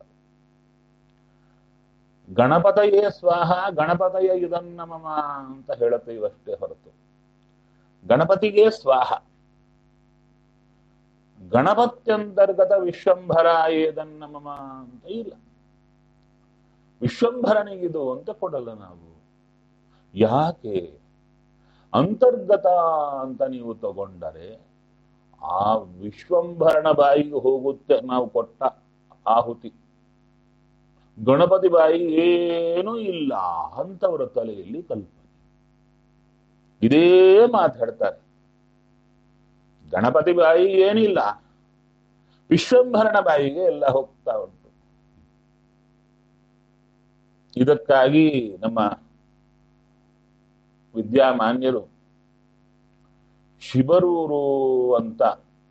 ಗಣಪತಯೇ ಸ್ವಾಹ ಗಣಪತಯ ಇದನ್ನ ಮಮ ಅಂತ ಹೇಳುತ್ತೀವಷ್ಟೇ ಹೊರತು ಗಣಪತಿಗೆ ಸ್ವಾಹ ಗಣಪತ್ಯಂತರ್ಗತ ವಿಶ್ವಂಭರ ಏದನ್ನ ಮಮ ಅಂತ ಇಲ್ಲ ವಿಶ್ವಂಭರನಿಗಿದು ಅಂತ ಕೊಡಲ್ಲ ನಾವು ಯಾಕೆ ಅಂತರ್ಗತ ಅಂತ ನೀವು ತಗೊಂಡರೆ ಆ ವಿಶ್ವಂಭರಣ ಬಾಯಿಗೆ ಹೋಗುತ್ತೆ ನಾವು ಕೊಟ್ಟ ಆಹುತಿ ಗಣಪತಿ ಬಾಯಿ ಏನೂ ಇಲ್ಲ ಅಂತವರ ತಲೆಯಲ್ಲಿ ಕಲ್ಪನೆ ಇದೇ ಮಾತಾಡ್ತಾರೆ ಗಣಪತಿ ಬಾಯಿ ಏನಿಲ್ಲ ವಿಶ್ವಂಭರಣ ಬಾಯಿಗೆ ಎಲ್ಲ ಹೋಗ್ತಾ ಉಂಟು ಇದಕ್ಕಾಗಿ ನಮ್ಮ ವಿದ್ಯಾಮಾನ್ಯರು ಶಿಬರೂರು ಅಂತ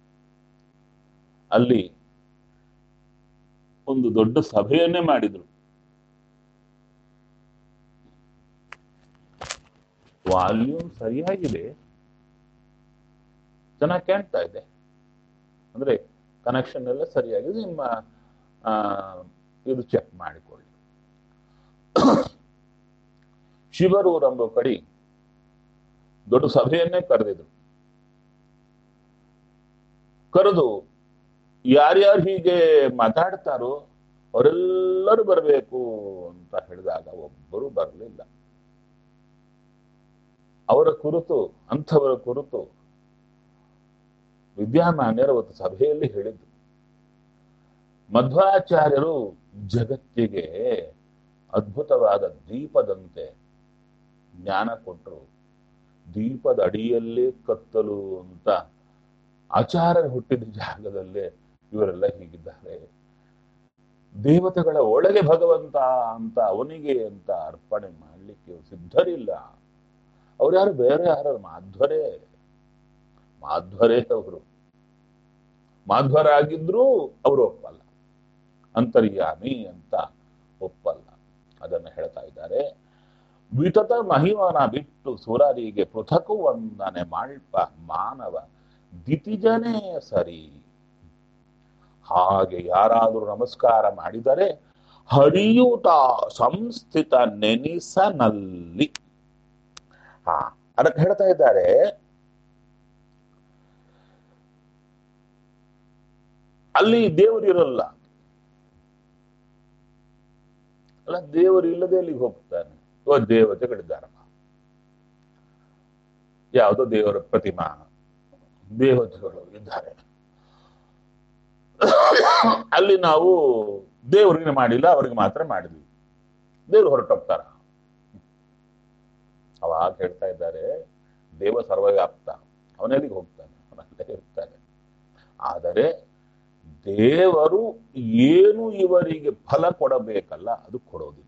ಅಲ್ಲಿ ಒಂದು ದೊಡ್ಡ ಸಭೆಯನ್ನೇ ಮಾಡಿದ್ರು ವಾಲ್ಯೂಮ್ ಸರಿಯಾಗಿದೆ ಚೆನ್ನಾಗಿ ಕಾಣ್ತಾ ಇದೆ ಅಂದ್ರೆ ಕನೆಕ್ಷನ್ ಎಲ್ಲ ಸರಿಯಾಗಿದೆ ನಿಮ್ಮ ಆ, ಇದು ಚೆಕ್ ಮಾಡಿಕೊಳ್ಳಿ ಶಿವರೂರ್ ಎಂಬ ಕಡೆ ದೊಡ್ಡ ಸಭೆಯನ್ನೇ ಕರೆದಿದ್ರು ಕರೆದು ಯಾರ್ಯಾರು ಹೀಗೆ ಮಾತಾಡ್ತಾರೋ ಅವರೆಲ್ಲರೂ ಬರಬೇಕು ಅಂತ ಹೇಳಿದಾಗ ಒಬ್ಬರು ಬರಲಿಲ್ಲ ಅವರ ಕುರಿತು ಅಂಥವರ ಕುರಿತು ವಿದ್ಯಾಮಾನ್ಯರ ಒಂದು ಸಭೆಯಲ್ಲಿ ಹೇಳಿದ್ರು ಮಧ್ವಾಚಾರ್ಯರು ಜಗತ್ತಿಗೆ ಅದ್ಭುತವಾದ ದೀಪದಂತೆ ಜ್ಞಾನ ಕೊಟ್ಟರು ದೀಪದ ಅಡಿಯಲ್ಲೇ ಕತ್ತಲು ಅಂತ ಆಚಾರ್ಯರು ಹುಟ್ಟಿದ ಜಾಗದಲ್ಲೇ ಇವರೆಲ್ಲ ಹೀಗಿದ್ದಾರೆ ದೇವತೆಗಳ ಒಳಗೆ ಭಗವಂತ ಅಂತ ಅವನಿಗೆ ಅಂತ ಅರ್ಪಣೆ ಮಾಡಲಿಕ್ಕೆ ಸಿದ್ಧರಿಲ್ಲ ಅವ್ರು ಯಾರು ಬೇರೆ ಯಾರು ಮಾಧ್ವರೇ ಮಾಧ್ವರೇ ಅವರು ಮಾಧ್ವರಾಗಿದ್ರೂ ಅವರು ಒಪ್ಪಲ್ಲ ಅಂತರ್ಯಾಮಿ ಅಂತ ಒಪ್ಪಲ್ಲ ಅದನ್ನು ಹೇಳ್ತಾ ಇದ್ದಾರೆ ವಿತತ ಮಹಿಮನ ಬಿಟ್ಟು ಸುರರಿಗೆ ಪೃಥಕು ವಂದನೆ ಮಾಳ್ಪ ಮಾನವ ದಿತಿಜನೇ ಸರಿ ಹಾಗೆ ಯಾರಾದರೂ ನಮಸ್ಕಾರ ಮಾಡಿದರೆ ಹರಿಯೂತ ಸಂಸ್ಥಿತ ನೆನಿಸನಲ್ಲಿ ಹಾ ಅದಕ್ಕೆ ಹೇಳ್ತಾ ಇದ್ದಾರೆ ಅಲ್ಲಿ ದೇವರು ಇರಲ್ಲ ಅಲ್ಲ ದೇವರು ಇಲ್ಲದೆ ಅಲ್ಲಿಗೆ ಹೋಗ್ತಾನೆ ಓ ದೇವತೆಗಳಿದ್ದಾರಮ್ಮ ಯಾವುದೋ ದೇವರ ಪ್ರತಿಮಾ ದೇವತೆಗಳು ಇದ್ದಾರೆ ಅಲ್ಲಿ ನಾವು ದೇವರಿಗೆ ಮಾಡಿಲ್ಲ ಅವರಿಗೆ ಮಾತ್ರ ಮಾಡಿದ್ವಿ ದೇವರು ಹೊರಟೋಗ್ತಾರ ಅವಾಗ ಹೇಳ್ತಾ ಇದ್ದಾರೆ ದೇವ ಸರ್ವವ್ಯಾಪ್ತ ಅವನೆಲ್ಲಿಗೆ ಹೋಗ್ತಾನೆ ಅವನಲ್ಲೇ ಇರ್ತಾನೆ ಆದರೆ ದೇವರು ಏನು ಇವರಿಗೆ ಫಲ ಕೊಡಬೇಕಲ್ಲ ಅದು ಕೊಡೋದಿಲ್ಲ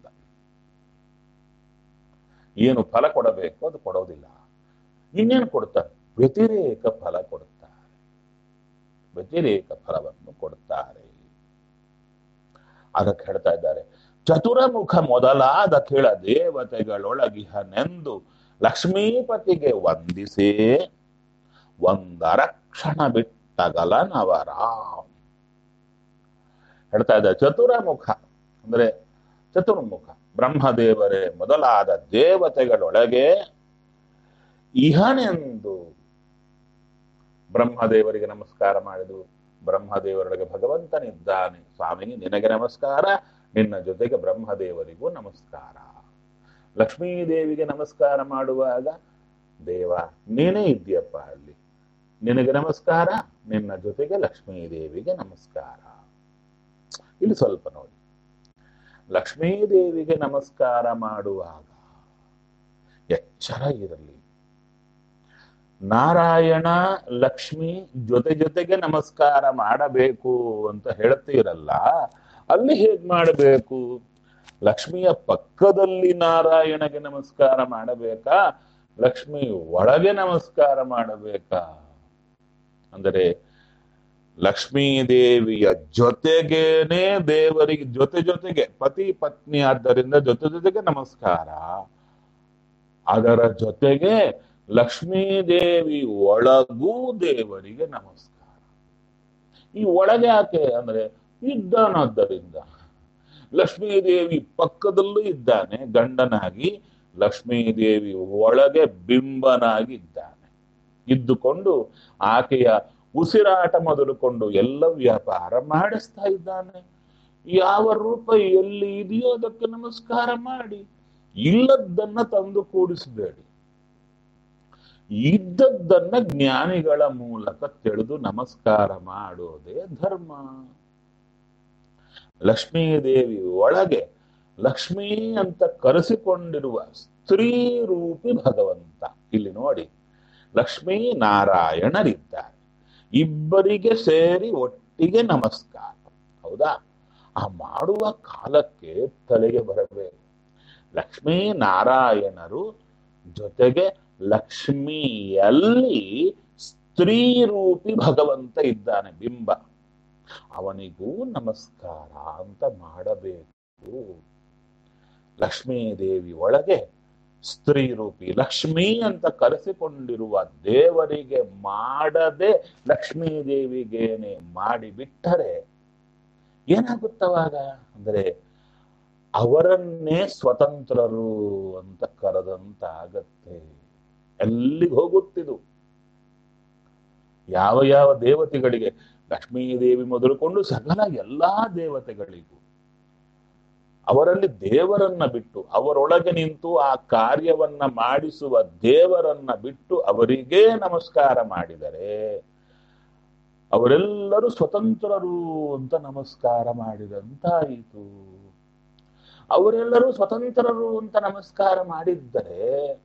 ಏನು ಫಲ ಕೊಡಬೇಕು ಅದು ಕೊಡೋದಿಲ್ಲ ಇನ್ನೇನು ಕೊಡ್ತಾರೆ ವ್ಯತಿರೇಕ ಫಲ ಕೊಡುತ್ತಾರೆ ವ್ಯತಿರೇಕ ಫಲವನ್ನು ಕೊಡುತ್ತಾರೆ ಅದಕ್ಕೆ ಹೇಳ್ತಾ ಇದ್ದಾರೆ ಚತುರಮುಖ ಮೊದಲಾದ ಕೆಳ ದೇವತೆಗಳೊಳಗಿಹನೆಂದು ಲಕ್ಷ್ಮೀಪತಿಗೆ ವಂದಿಸೇ ಒಂದರಕ್ಷಣ ಬಿಟ್ಟಗಲನವರ ಹೇಳ್ತಾ ಇದ್ದಾರೆ ಚತುರಮುಖ ಅಂದ್ರೆ ಚತುರ್ಮುಖ ಬ್ರಹ್ಮದೇವರೇ ಮೊದಲಾದ ದೇವತೆಗಳೊಳಗೆ ಇಹನೆಂದು ಬ್ರಹ್ಮದೇವರಿಗೆ ನಮಸ್ಕಾರ ಮಾಡಿದು ಬ್ರಹ್ಮದೇವರೊಳಗೆ ಭಗವಂತನಿದ್ದಾನೆ ಸ್ವಾಮಿ ನಿನಗೆ ನಮಸ್ಕಾರ ನಿನ್ನ ಜೊತೆಗೆ ಬ್ರಹ್ಮದೇವರಿಗೂ ನಮಸ್ಕಾರ ಲಕ್ಷ್ಮೀದೇವಿಗೆ ನಮಸ್ಕಾರ ಮಾಡುವಾಗ ದೇವ ನೀನೇ ಇದ್ದೀಯಪ್ಪ ಅಲ್ಲಿ ನಿನಗೆ ನಮಸ್ಕಾರ ನಿನ್ನ ಜೊತೆಗೆ ಲಕ್ಷ್ಮೀದೇವಿಗೆ ನಮಸ್ಕಾರ ಇಲ್ಲಿ ಸ್ವಲ್ಪ ನೋಡಿ ಲಕ್ಷ್ಮೀದೇವಿಗೆ ನಮಸ್ಕಾರ ಮಾಡುವಾಗ ಎಚ್ಚರ ಇರಲಿ ನಾರಾಯಣ ಲಕ್ಷ್ಮಿ ಜೊತೆ ಜೊತೆಗೆ ನಮಸ್ಕಾರ ಮಾಡಬೇಕು ಅಂತ ಹೇಳ್ತೀರಲ್ಲ ಅಲ್ಲಿ ಹೇಗ್ ಮಾಡಬೇಕು ಲಕ್ಷ್ಮಿಯ ಪಕ್ಕದಲ್ಲಿ ನಾರಾಯಣಗೆ ನಮಸ್ಕಾರ ಮಾಡಬೇಕಾ ಲಕ್ಷ್ಮಿ ಒಳಗೆ ನಮಸ್ಕಾರ ಮಾಡಬೇಕಾ ಅಂದರೆ ಲಕ್ಷ್ಮೀ ದೇವಿಯ ಜೊತೆಗೇನೆ ದೇವರಿಗೆ ಜೊತೆ ಜೊತೆಗೆ ಪತಿ ಪತ್ನಿ ಆದ್ದರಿಂದ ಜೊತೆ ಜೊತೆಗೆ ನಮಸ್ಕಾರ ಅದರ ಜೊತೆಗೆ ಲಕ್ಷ್ಮೀ ದೇವಿ ಒಳಗೂ ದೇವರಿಗೆ ನಮಸ್ಕಾರ ಈ ಒಳಗೆ ಯಾಕೆ ಅಂದ್ರೆ ಇದ್ದಾನಾದ್ದರಿಂದ ಲಕ್ಷ್ಮೀ ದೇವಿ ಪಕ್ಕದಲ್ಲೂ ಇದ್ದಾನೆ ಗಂಡನಾಗಿ ಲಕ್ಷ್ಮೀ ದೇವಿ ಒಳಗೆ ಬಿಂಬನಾಗಿ ಇದ್ದಾನೆ ಇದ್ದುಕೊಂಡು ಆಕೆಯ ಉಸಿರಾಟ ಮೊದಲುಕೊಂಡು ಎಲ್ಲ ವ್ಯಾಪಾರ ಮಾಡಿಸ್ತಾ ಇದ್ದಾನೆ ಯಾವ ರೂಪ ಎಲ್ಲಿ ಇದೆಯೋ ಅದಕ್ಕೆ ನಮಸ್ಕಾರ ಮಾಡಿ ಇಲ್ಲದ್ದನ್ನ ತಂದು ಕೂಡಿಸಬೇಡಿ ಇದ್ದದ್ದನ್ನ ಜ್ಞಾನಿಗಳ ಮೂಲಕ ತಿಳಿದು ನಮಸ್ಕಾರ ಮಾಡೋದೇ ಧರ್ಮ ಲಕ್ಷ್ಮೀ ದೇವಿ ಒಳಗೆ ಲಕ್ಷ್ಮೀ ಅಂತ ಕರೆಸಿಕೊಂಡಿರುವ ಸ್ತ್ರೀ ರೂಪಿ ಭಗವಂತ ಇಲ್ಲಿ ನೋಡಿ ಲಕ್ಷ್ಮೀ ನಾರಾಯಣರಿದ್ದಾರೆ ಇಬ್ಬರಿಗೆ ಸೇರಿ ಒಟ್ಟಿಗೆ ನಮಸ್ಕಾರ ಹೌದಾ ಆ ಮಾಡುವ ಕಾಲಕ್ಕೆ ತಲೆಗೆ ಬರಬೇಕು ಲಕ್ಷ್ಮೀ ನಾರಾಯಣರು ಜೊತೆಗೆ ಲಕ್ಷ್ಮಿಯಲ್ಲಿ ಸ್ತ್ರೀ ರೂಪಿ ಭಗವಂತ ಇದ್ದಾನೆ ಬಿಂಬ ಅವನಿಗೂ ನಮಸ್ಕಾರ ಅಂತ ಮಾಡಬೇಕು ಲಕ್ಷ್ಮೀ ದೇವಿ ಒಳಗೆ ಸ್ತ್ರೀ ರೂಪಿ ಲಕ್ಷ್ಮೀ ಅಂತ ಕರೆಸಿಕೊಂಡಿರುವ ದೇವರಿಗೆ ಮಾಡದೆ ಲಕ್ಷ್ಮೀ ದೇವಿಗೇನೆ ಮಾಡಿಬಿಟ್ಟರೆ ಏನಾಗುತ್ತವಾಗ ಅಂದ್ರೆ ಅವರನ್ನೇ ಸ್ವತಂತ್ರರು ಅಂತ ಕರೆದಂತಾಗತ್ತೆ ಎಲ್ಲಿಗೆ ಹೋಗುತ್ತಿದು ಯಾವ ಯಾವ ದೇವತೆಗಳಿಗೆ ಲಕ್ಷ್ಮೀ ದೇವಿ ಮೊದಲುಕೊಂಡು ಸಕಲ ಎಲ್ಲಾ ದೇವತೆಗಳಿಗೂ ಅವರಲ್ಲಿ ದೇವರನ್ನ ಬಿಟ್ಟು ಅವರೊಳಗೆ ನಿಂತು ಆ ಕಾರ್ಯವನ್ನ ಮಾಡಿಸುವ ದೇವರನ್ನ ಬಿಟ್ಟು ಅವರಿಗೇ ನಮಸ್ಕಾರ ಮಾಡಿದರೆ ಅವರೆಲ್ಲರೂ ಸ್ವತಂತ್ರರು ಅಂತ ನಮಸ್ಕಾರ ಮಾಡಿದಂತಾಯಿತು ಅವರೆಲ್ಲರೂ ಸ್ವತಂತ್ರರು ಅಂತ ನಮಸ್ಕಾರ ಮಾಡಿದ್ದರೆ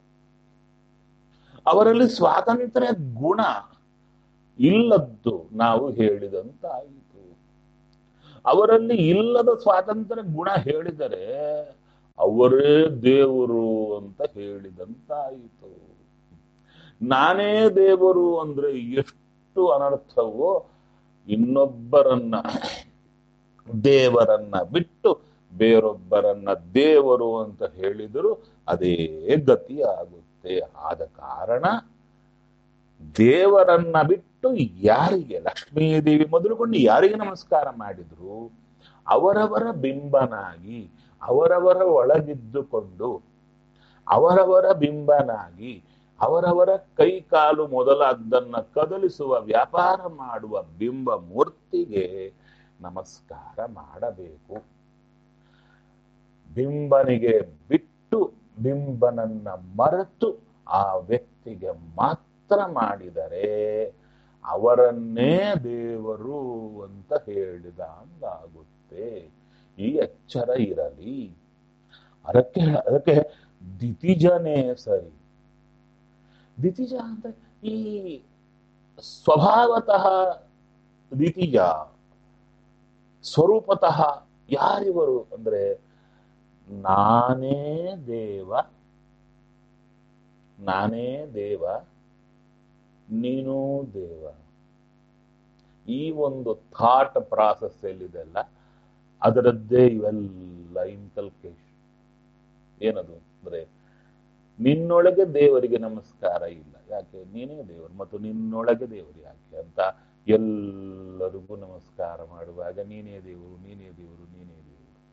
ಅವರಲ್ಲಿ ಸ್ವಾತಂತ್ರ್ಯ ಗುಣ ಇಲ್ಲದ್ದು ನಾವು ಹೇಳಿದಂತಾಯಿತು ಅವರಲ್ಲಿ ಇಲ್ಲದ ಸ್ವಾತಂತ್ರ್ಯ ಗುಣ ಹೇಳಿದರೆ ಅವರೇ ದೇವರು ಅಂತ ಹೇಳಿದಂತಾಯಿತು ನಾನೇ ದೇವರು ಅಂದ್ರೆ ಎಷ್ಟು ಅನರ್ಥವೋ ಇನ್ನೊಬ್ಬರನ್ನ ದೇವರನ್ನ ಬಿಟ್ಟು ಬೇರೊಬ್ಬರನ್ನ ದೇವರು ಅಂತ ಹೇಳಿದರೂ ಅದೇ ಗತಿ ಆಗುತ್ತೆ ಆದ ಕಾರಣ ದೇವರನ್ನ ಬಿಟ್ಟು ಯಾರಿಗೆ ಲಕ್ಷ್ಮೀದೇವಿ ಮೊದಲುಕೊಂಡು ಯಾರಿಗೆ ನಮಸ್ಕಾರ ಮಾಡಿದ್ರು ಅವರವರ ಬಿಂಬನಾಗಿ ಅವರವರ ಒಳಗಿದ್ದುಕೊಂಡು ಅವರವರ ಬಿಂಬನಾಗಿ ಅವರವರ ಕೈ ಕಾಲು ಮೊದಲಾದ್ದನ್ನ ಕದಲಿಸುವ ವ್ಯಾಪಾರ ಮಾಡುವ ಬಿಂಬ ಮೂರ್ತಿಗೆ ನಮಸ್ಕಾರ ಮಾಡಬೇಕು ಬಿಂಬನಿಗೆ ಬಿಟ್ಟು ಬಿಂಬನನ್ನ ಮರೆತು ಆ ವ್ಯಕ್ತಿಗೆ ಮಾತ್ರ ಮಾಡಿದರೆ ಅವರನ್ನೇ ದೇವರು ಅಂತ ಹೇಳಿದ ಅಂದಾಗುತ್ತೆ ಈ ಎಚ್ಚರ ಇರಲಿ ಅದಕ್ಕೆ ಅದಕ್ಕೆ ದಿತಿಜನೇ ಸರಿ ದಿತಿಜ ಅಂದ್ರೆ ಈ ಸ್ವಭಾವತಃ ದಿತಿಜ ಸ್ವರೂಪತಃ ಯಾರಿವರು ಅಂದ್ರೆ ನಾನೇ ದೇವ ನಾನೇ ದೇವ ನೀನು ದೇವ ಈ ಒಂದು ಥಾಟ್ ಪ್ರಾಸೆಸ್ ಎಲ್ಲಿದೆಲ್ಲ ಅದರದ್ದೇ ಇವೆಲ್ಲ ಇನ್ಕಲ್ಕೇಶನ್ ಏನದು ಅಂದ್ರೆ ನಿನ್ನೊಳಗೆ ದೇವರಿಗೆ ನಮಸ್ಕಾರ ಇಲ್ಲ ಯಾಕೆ ನೀನೇ ದೇವರು ಮತ್ತು ನಿನ್ನೊಳಗೆ ದೇವರು ಯಾಕೆ ಅಂತ ಎಲ್ಲರಿಗೂ ನಮಸ್ಕಾರ ಮಾಡುವಾಗ ನೀನೇ ದೇವರು ನೀನೇ ದೇವರು ನೀನೇ ದೇವರು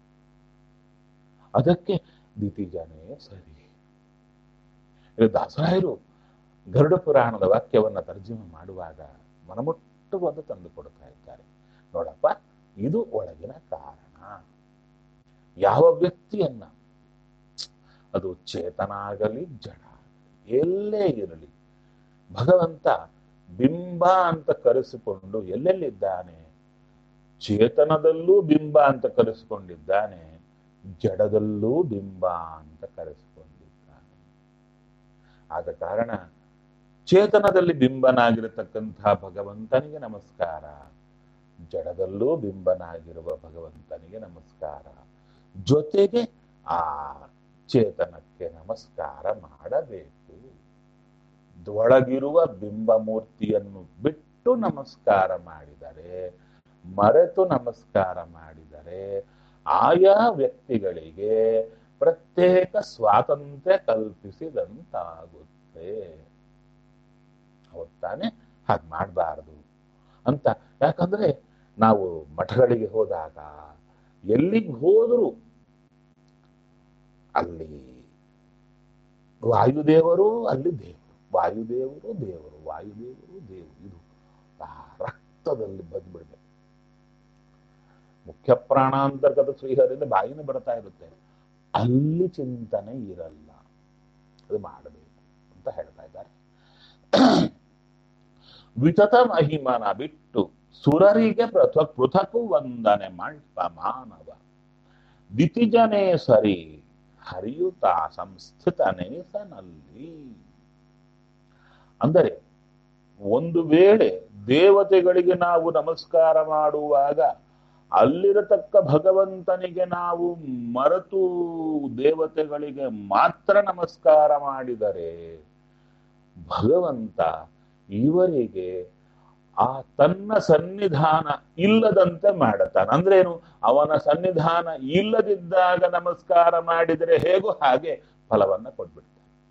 ಅದಕ್ಕೆ ದಿತಿಜನೇ ಸರಿ ಇದು ದಾಸರಾಯರು ಗರುಡ ಪುರಾಣದ ವಾಕ್ಯವನ್ನ ತರ್ಜುಮೆ ಮಾಡುವಾಗ ಮನಮುಟ್ಟುವಂತ ತಂದು ಕೊಡ್ತಾ ಇದ್ದಾರೆ ನೋಡಪ್ಪ ಇದು ಒಳಗಿನ ಕಾರಣ ಯಾವ ವ್ಯಕ್ತಿಯನ್ನ ಅದು ಚೇತನ ಆಗಲಿ ಜಡ ಆಗಲಿ ಎಲ್ಲೇ ಇರಲಿ ಭಗವಂತ ಬಿಂಬ ಅಂತ ಕರೆಸಿಕೊಂಡು ಎಲ್ಲೆಲ್ಲಿದ್ದಾನೆ ಚೇತನದಲ್ಲೂ ಬಿಂಬ ಅಂತ ಕರೆಸಿಕೊಂಡಿದ್ದಾನೆ ಜಡದಲ್ಲೂ ಬಿಂಬ ಅಂತ ಕರೆಸಿಕೊಂಡಿದ್ದಾನೆ ಆದ ಕಾರಣ ಚೇತನದಲ್ಲಿ ಬಿಂಬನಾಗಿರತಕ್ಕಂಥ ಭಗವಂತನಿಗೆ ನಮಸ್ಕಾರ ಜಡದಲ್ಲೂ ಬಿಂಬನಾಗಿರುವ ಭಗವಂತನಿಗೆ ನಮಸ್ಕಾರ ಜೊತೆಗೆ ಆ ಚೇತನಕ್ಕೆ ನಮಸ್ಕಾರ ಮಾಡಬೇಕು ಒಳಗಿರುವ ಬಿಂಬ ಮೂರ್ತಿಯನ್ನು ಬಿಟ್ಟು ನಮಸ್ಕಾರ ಮಾಡಿದರೆ ಮರೆತು ನಮಸ್ಕಾರ ಮಾಡಿದರೆ ಆಯಾ ವ್ಯಕ್ತಿಗಳಿಗೆ ಪ್ರತ್ಯೇಕ ಸ್ವಾತಂತ್ರ್ಯ ಕಲ್ಪಿಸಿದಂತಾಗುತ್ತೆ ಹೌದ್ ತಾನೆ ಹಾಗೆ ಮಾಡಬಾರದು ಅಂತ ಯಾಕಂದ್ರೆ ನಾವು ಮಠಗಳಿಗೆ ಹೋದಾಗ ಎಲ್ಲಿಗೆ ಹೋದರೂ ಅಲ್ಲಿ ವಾಯುದೇವರು ಅಲ್ಲಿ ದೇವರು ವಾಯುದೇವರು ದೇವರು ವಾಯುದೇವರು ದೇವರು ಇದು ಆ ರಕ್ತದಲ್ಲಿ ಬಂದ್ಬಿಡ್ಬೇಕು ಮುಖ್ಯ ಪ್ರಾಣಾಂತರ್ಗತ ಶ್ರೀಹರಿಂದ ಬಾಯಿನ ಬರ್ತಾ ಇರುತ್ತೆ ಅಲ್ಲಿ ಚಿಂತನೆ ಇರಲ್ಲ ಅದು ಮಾಡಬೇಕು ಅಂತ ಹೇಳ್ತಾ ಇದ್ದಾರೆ ವಿತತ ಮಹಿಮನ ಬಿಟ್ಟು ಸುರರಿಗೆ ಪೃಥಕ್ ಪೃಥಕು ವಂದನೆ ಮಾಡ್ಪ ಮಾನವ ದಿತಿಜನೇ ಸರಿ ಹರಿಯುತ್ತ ಸಂಸ್ಥಿತನೇ ಸನಲ್ಲಿ ಅಂದರೆ ಒಂದು ವೇಳೆ ದೇವತೆಗಳಿಗೆ ನಾವು ನಮಸ್ಕಾರ ಮಾಡುವಾಗ ಅಲ್ಲಿರತಕ್ಕ ಭಗವಂತನಿಗೆ ನಾವು ಮರೆತು ದೇವತೆಗಳಿಗೆ ಮಾತ್ರ ನಮಸ್ಕಾರ ಮಾಡಿದರೆ ಭಗವಂತ ಇವರಿಗೆ ಆ ತನ್ನ ಸನ್ನಿಧಾನ ಇಲ್ಲದಂತೆ ಮಾಡತಾನೆ ಅಂದ್ರೇನು ಅವನ ಸನ್ನಿಧಾನ ಇಲ್ಲದಿದ್ದಾಗ ನಮಸ್ಕಾರ ಮಾಡಿದರೆ ಹೇಗೋ ಹಾಗೆ ಫಲವನ್ನ ಕೊಟ್ಬಿಡ್ತಾನೆ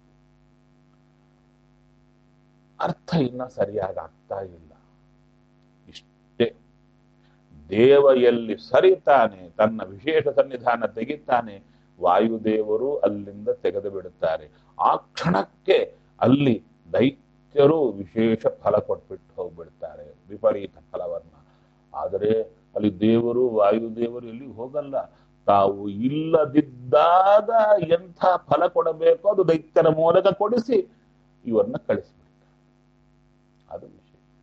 ಅರ್ಥ ಇನ್ನ ಸರಿಯಾಗಿ ಆಗ್ತಾ ಇಲ್ಲ ಇಷ್ಟೇ ದೇವ ಎಲ್ಲಿ ಸರಿತಾನೆ ತನ್ನ ವಿಶೇಷ ಸನ್ನಿಧಾನ ತೆಗಿತಾನೆ ವಾಯುದೇವರು ಅಲ್ಲಿಂದ ತೆಗೆದು ಬಿಡುತ್ತಾರೆ ಆ ಕ್ಷಣಕ್ಕೆ ಅಲ್ಲಿ ದೈತ್ಯರು ವಿಶೇಷ ಫಲ ಕೊಟ್ಬಿಟ್ಟು ಹೋಗ್ಬಿಡ್ತಾರೆ ವಿಪರೀತ ಫಲವನ್ನ ಆದರೆ ಅಲ್ಲಿ ದೇವರು ವಾಯುದೇವರು ಎಲ್ಲಿ ಹೋಗಲ್ಲ ತಾವು ಇಲ್ಲದಿದ್ದಾಗ ಎಂಥ ಫಲ ಕೊಡಬೇಕೋ ಅದು ದೈತ್ಯರ ಮೂಲಕ ಕೊಡಿಸಿ ಇವರನ್ನ ಕಳಿಸ್ಬಿಡ್ತಾರೆ ಅದು ವಿಷಯ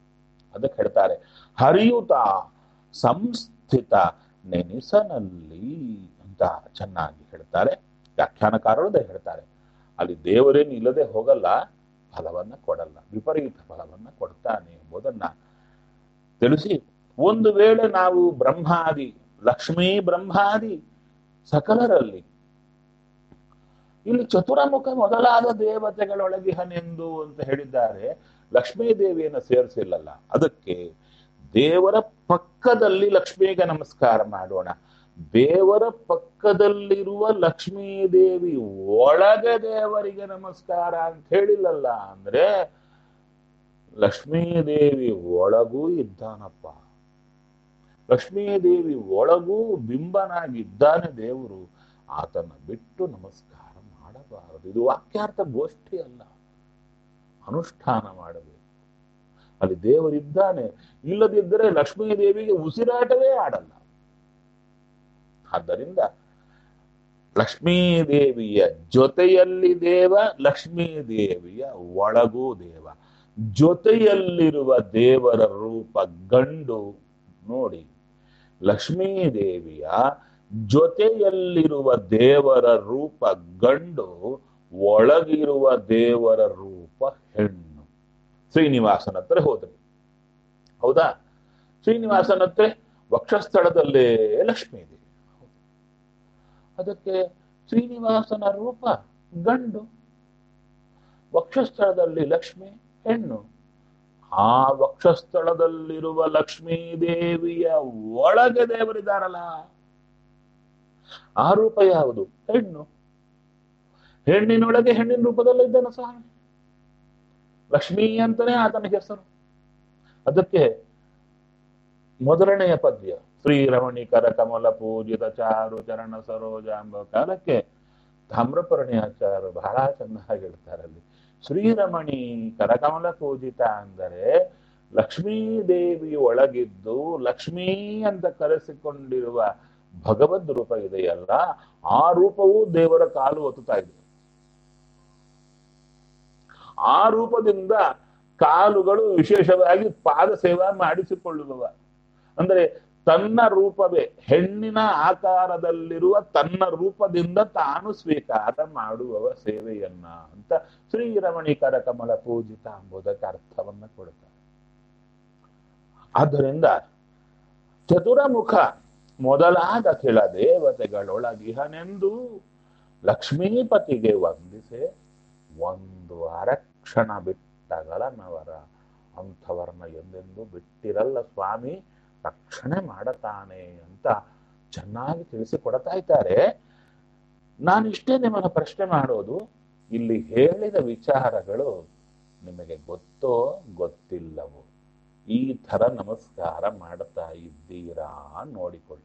ಅದಕ್ಕೆ ಹೇಳ್ತಾರೆ ಹರಿಯುತ ಸಂಸ್ಥಿತ ನೆನಿಸನಲ್ಲಿ ಅಂತ ಚೆನ್ನಾಗಿ ಹೇಳ್ತಾರೆ ವ್ಯಾಖ್ಯಾನಕಾರರು ಅದೇ ಹೇಳ್ತಾರೆ ಅಲ್ಲಿ ದೇವರೇನು ಇಲ್ಲದೆ ಹೋಗಲ್ಲ ಫಲವನ್ನ ಕೊಡಲ್ಲ ವಿಪರೀತ ಫಲವನ್ನ ಕೊಡ್ತಾನೆ ಎಂಬುದನ್ನ ತಿಳಿಸಿ ಒಂದು ವೇಳೆ ನಾವು ಬ್ರಹ್ಮಾದಿ ಲಕ್ಷ್ಮೀ ಬ್ರಹ್ಮಾದಿ ಸಕಲರಲ್ಲಿ ಇಲ್ಲಿ ಚತುರಮುಖ ಮೊದಲಾದ ದೇವತೆಗಳೊಳಗಿಹನೆಂದು ಅಂತ ಹೇಳಿದ್ದಾರೆ ಲಕ್ಷ್ಮೀ ದೇವಿಯನ್ನು ಸೇರಿಸಿಲ್ಲಲ್ಲ ಅದಕ್ಕೆ ದೇವರ ಪಕ್ಕದಲ್ಲಿ ಲಕ್ಷ್ಮಿಗೆ ನಮಸ್ಕಾರ ಮಾಡೋಣ ದೇವರ ಪಕ್ಕದಲ್ಲಿರುವ ಲಕ್ಷ್ಮೀ ದೇವಿ ಒಳಗೆ ದೇವರಿಗೆ ನಮಸ್ಕಾರ ಅಂತ ಹೇಳಿಲ್ಲಲ್ಲ ಅಂದ್ರೆ ಲಕ್ಷ್ಮೀ ದೇವಿ ಒಳಗೂ ಇದ್ದಾನಪ್ಪ ಲಕ್ಷ್ಮೀ ದೇವಿ ಒಳಗೂ ಬಿಂಬನಾಗಿದ್ದಾನೆ ದೇವರು ಆತನ ಬಿಟ್ಟು ನಮಸ್ಕಾರ ಮಾಡಬಾರದು ಇದು ವಾಕ್ಯಾರ್ಥ ಗೋಷ್ಠಿ ಅಲ್ಲ ಅನುಷ್ಠಾನ ಮಾಡಬೇಕು ಅಲ್ಲಿ ದೇವರಿದ್ದಾನೆ ಇಲ್ಲದಿದ್ದರೆ ಲಕ್ಷ್ಮೀ ದೇವಿಗೆ ಉಸಿರಾಟವೇ ಆಡಲ್ಲ ಆದ್ದರಿಂದ ಲಕ್ಷ್ಮೀ ದೇವಿಯ ಜೊತೆಯಲ್ಲಿ ದೇವ ಲಕ್ಷ್ಮೀ ದೇವಿಯ ಒಳಗೂ ದೇವ ಜೊತೆಯಲ್ಲಿರುವ ದೇವರ ರೂಪ ಗಂಡು ನೋಡಿ ಲಕ್ಷ್ಮೀ ದೇವಿಯ ಜೊತೆಯಲ್ಲಿರುವ ದೇವರ ರೂಪ ಗಂಡು ಒಳಗಿರುವ ದೇವರ ರೂಪ ಹೆಣ್ಣು ಶ್ರೀನಿವಾಸನ ಹತ್ರ ಹೋದ್ರಿ ಹೌದಾ ಶ್ರೀನಿವಾಸನ ಹತ್ರ ವಕ್ಷಸ್ಥಳದಲ್ಲೇ ಲಕ್ಷ್ಮೀ ದೇವಿ ಅದಕ್ಕೆ ಶ್ರೀನಿವಾಸನ ರೂಪ ಗಂಡು ವಕ್ಷಸ್ಥಳದಲ್ಲಿ ಲಕ್ಷ್ಮಿ ಹೆಣ್ಣು ಆ ವಕ್ಷಸ್ಥಳದಲ್ಲಿರುವ ಲಕ್ಷ್ಮೀ ದೇವಿಯ ಒಳಗೆ ದೇವರಿದ್ದಾರಲ್ಲ ಆ ರೂಪ ಯಾವುದು ಹೆಣ್ಣು ಹೆಣ್ಣಿನೊಳಗೆ ಹೆಣ್ಣಿನ ರೂಪದಲ್ಲೇ ಇದ್ದಾನೆ ಸ್ವಾಮಿ ಲಕ್ಷ್ಮೀ ಅಂತಾನೆ ಆತನ ಹೆಸರು ಅದಕ್ಕೆ ಮೊದಲನೆಯ ಪದ್ಯ ಶ್ರೀರಮಣಿಕರ ಕಮಲ ಪೂಜಿತ ಚಾರು ಚರಣ ಸರೋಜ ಎಂಬ ಕಾಲಕ್ಕೆ ತಾಮ್ರಪರ್ಣಿ ಆಚಾರ್ಯರು ಬಹಳ ಚೆನ್ನಾಗಿ ಹೇಳ್ತಾರೆ ಅಲ್ಲಿ ಶ್ರೀರಮಣಿ ಕರಕಮಲ ಪೂಜಿತ ಅಂದರೆ ಲಕ್ಷ್ಮೀ ದೇವಿ ಒಳಗಿದ್ದು ಲಕ್ಷ್ಮೀ ಅಂತ ಕರೆಸಿಕೊಂಡಿರುವ ಭಗವದ್ ರೂಪ ಇದೆಯಲ್ಲ ಆ ರೂಪವು ದೇವರ ಕಾಲು ಒತ್ತುತ್ತಾ ಇದೆ ಆ ರೂಪದಿಂದ ಕಾಲುಗಳು ವಿಶೇಷವಾಗಿ ಪಾದ ಸೇವಾ ಮಾಡಿಸಿಕೊಳ್ಳುವವ ಅಂದ್ರೆ ತನ್ನ ರೂಪವೇ ಹೆಣ್ಣಿನ ಆಕಾರದಲ್ಲಿರುವ ತನ್ನ ರೂಪದಿಂದ ತಾನು ಸ್ವೀಕಾರ ಮಾಡುವವ ಸೇವೆಯನ್ನ ಅಂತ ಶ್ರೀರಮಣಿಕರ ಕಮಲ ಪೂಜಿತ ಎಂಬುದಕ್ಕೆ ಅರ್ಥವನ್ನ ಕೊಡುತ್ತಾರೆ ಆದ್ದರಿಂದ ಚತುರಮುಖ ಮೊದಲಾದ ಕೆಳ ದೇವತೆಗಳೊಳಗಿಹನೆಂದು ಲಕ್ಷ್ಮೀಪತಿಗೆ ವಂದಿಸೆ ಒಂದು ಅರಕ್ಷಣ ಬಿಟ್ಟಗಳನವರ ಅಂಥವರನ್ನ ಎಂದೆಂದೂ ಬಿಟ್ಟಿರಲ್ಲ ಸ್ವಾಮಿ ರಕ್ಷಣೆ ಮಾಡತಾನೆ ಅಂತ ಚೆನ್ನಾಗಿ ತಿಳಿಸಿಕೊಡ್ತಾ ಇದ್ದಾರೆ ನಾನು ಇಷ್ಟೇ ನಿಮ್ಮನ್ನ ಪ್ರಶ್ನೆ ಮಾಡೋದು ಇಲ್ಲಿ ಹೇಳಿದ ವಿಚಾರಗಳು ನಿಮಗೆ ಗೊತ್ತೋ ಗೊತ್ತಿಲ್ಲವೋ ಈ ತರ ನಮಸ್ಕಾರ ಮಾಡ್ತಾ ಇದ್ದೀರಾ ನೋಡಿಕೊಳ್ಳಿ